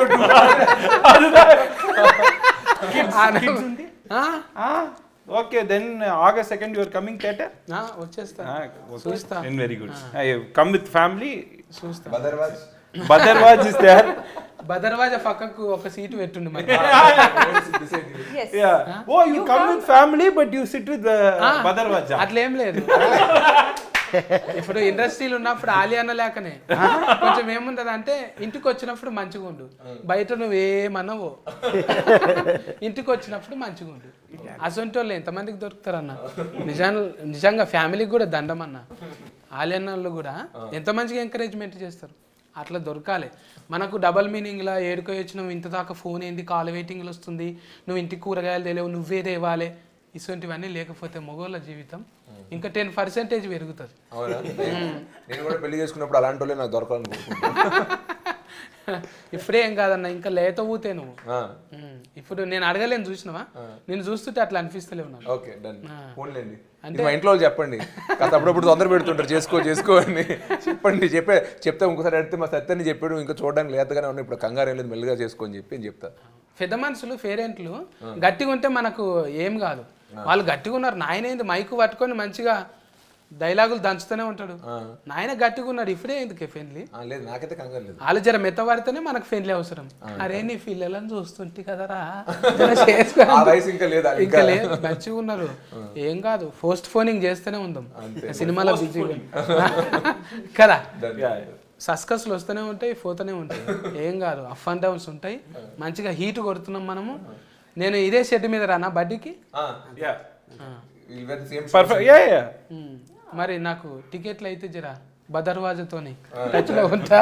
Speaker 4: Ah, okay, then uh, August 2nd you are coming theatre?
Speaker 1: వచ్చేస్తా
Speaker 4: Ah, okay.
Speaker 1: చూస్తా
Speaker 4: Then very good. I come with family.
Speaker 1: చూస్తా
Speaker 2: బదర్వాజ్
Speaker 4: Badarwaj is there.
Speaker 1: బదర్వాజ పక్కకు ఒక seat పెట్టుండి మరి
Speaker 5: Yes.
Speaker 4: Yeah. Oh, you, come, with family, but you sit with uh,
Speaker 1: ఆ,
Speaker 4: Badarwaj.
Speaker 1: అట్లేం లేదు ఇప్పుడు ఇండస్ట్రీలు ఉన్నప్పుడు ఆలి అన్న లేకనే కొంచెం ఏముంటది అంటే ఇంటికి వచ్చినప్పుడు మంచిగా ఉండు బయట నువ్వేమన్నావో ఇంటికి వచ్చినప్పుడు మంచిగా ఉండు అసొంటి వాళ్ళు ఎంతమందికి దొరుకుతారన్న నిజాన్ని నిజంగా ఫ్యామిలీకి కూడా దండం అన్న ఆలి అన్నలు కూడా ఎంత మంచిగా ఎంకరేజ్మెంట్ చేస్తారు అట్లా దొరకాలి మనకు డబల్ మీనింగ్లా ఏడుకో వచ్చినావు ఇంత దాకా ఫోన్ ఏంది కాల్ వెయిటింగ్లు వస్తుంది నువ్వు ఇంటికి కూరగాయలు తెలియవు నువ్వే తేవాలి ఇటువంటివన్నీ లేకపోతే మగోళ్ళ జీవితం ఇంకా టెన్ పర్సెంటేజ్ పెరుగుతుంది
Speaker 2: అవునా నేను కూడా పెళ్లి చేసుకున్నప్పుడు అలాంటి వాళ్ళే నాకు దొరకాలని కోరుకుంటున్నాను
Speaker 1: ఇప్పుడే ఏం కాదన్న ఇంకా లేత ఊతే నువ్వు
Speaker 2: ఆ,
Speaker 1: ఉమ్, ఇప్పుడు నేను అడగలేను చూసినావా నేను చూస్తుంటే అట్లా అనిపిస్తలేవు నాకు
Speaker 2: ఓకే డన్ ఫోన్లేండి ఇది మా ఇంట్లో వాళ్ళు చెప్పండి కాస్త అప్పుడప్పుడు తొందర పెడుతుంటారు చేసుకో చేసుకో అని చెప్పండి చెప్పే చెప్తే ఇంకోసారి అడిగితే మా సత్యాన్ని చెప్పాడు ఇంకా చూడడానికి లేతగానే ఉన్నాయి ఇప్పుడు కంగారు ఏం లేదు మెల్లిగా చేసుకో అని చెప్పి అని చెప్తా
Speaker 1: పెద్ద మనుషులు పేరెంట్లు గట్టిగా ఉంటే మనకు ఏం కాదు వాళ్ళు గట్టిగా ఉన్నారు నాయన ఏంది మైకు పట్టుకొని మంచిగా డైలాగులు దంచుతూనే ఉంటాడు నాయన గట్టిగా ఉన్నాడు ఇప్పుడే ఎందుకు ఫ్రెండ్లీ
Speaker 2: ఆ, లేదు నాకైతే కంగారు లేదు
Speaker 1: వాళ్ళు జర మెత్త పడితేనే మనకు ఫ్రెండ్లీ అవసరం అరే నీ పిల్లలను చూస్తుంటే కదరా జర చేసుకో.
Speaker 2: ఆ వయసు ఇంకా లేదా
Speaker 1: ఇంకా లేదు మంచిగా ఉన్నారు ఏం కాదు పోస్ట్ ఫోనింగ్ చేస్తూనే ఉందాం సినిమాలో బిజీగా కదా
Speaker 4: Yeah.
Speaker 1: సస్కస్లు వస్తూనే ఉంటాయి పోతూనే ఉంటాయి ఏం కాదు అప్ అండ్ డౌన్స్ ఉంటాయి మంచిగా హీట్ కొడుతున్నాం మనము నేను ఇదే షెడ్ మీద రానా బడ్డీకి
Speaker 4: Yeah.
Speaker 2: Same
Speaker 4: Perfect. Yeah, yeah.
Speaker 1: Um. మరి నాకు టికెట్లు అయితే జరా బదర్వాజతోని టచ్లో ఉంటా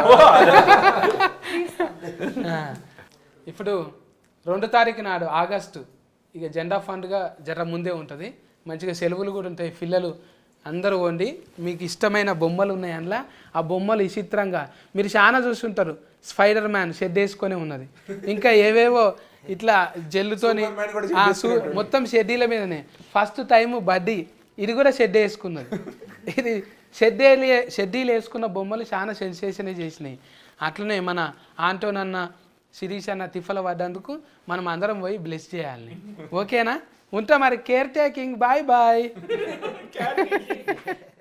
Speaker 1: ఆ. ఇప్పుడు రెండు తారీఖు నాడు ఆగస్టు ఇక జెండా ఫండ్గా జర ముందే ఉంటుంది మంచిగా సెలవులు కూడా ఉంటాయి పిల్లలు అందరూ వండి మీకు ఇష్టమైన బొమ్మలు ఉన్నాయి అందులో ఆ బొమ్మలు విచిత్రంగా మీరు చాలా చూస్తుంటారు స్పైడర్ మ్యాన్ షెడ్ వేసుకొని ఉన్నది ఇంకా ఏవేవో ఇట్లా జెల్లుతోని ఆ, సు- మొత్తం షెడ్డీల మీదనే ఫస్ట్ టైం బడ్డీ ఇది కూడా షెడ్ వేసుకున్నది ఇది షెడ్డీలు షెడ్డీలు వేసుకున్న బొమ్మలు చాలా సెన్సేషన్ చేసినాయి అట్లనే మన ఆంటోన్ అన్న శిరీష్ అన్న తిఫల పడ్డందుకు మనం అందరం పోయి బ్లెస్ చేయాలి ఓకేనా ఉంటా మరి కేర్ టేకింగ్ బాయ్ బాయ్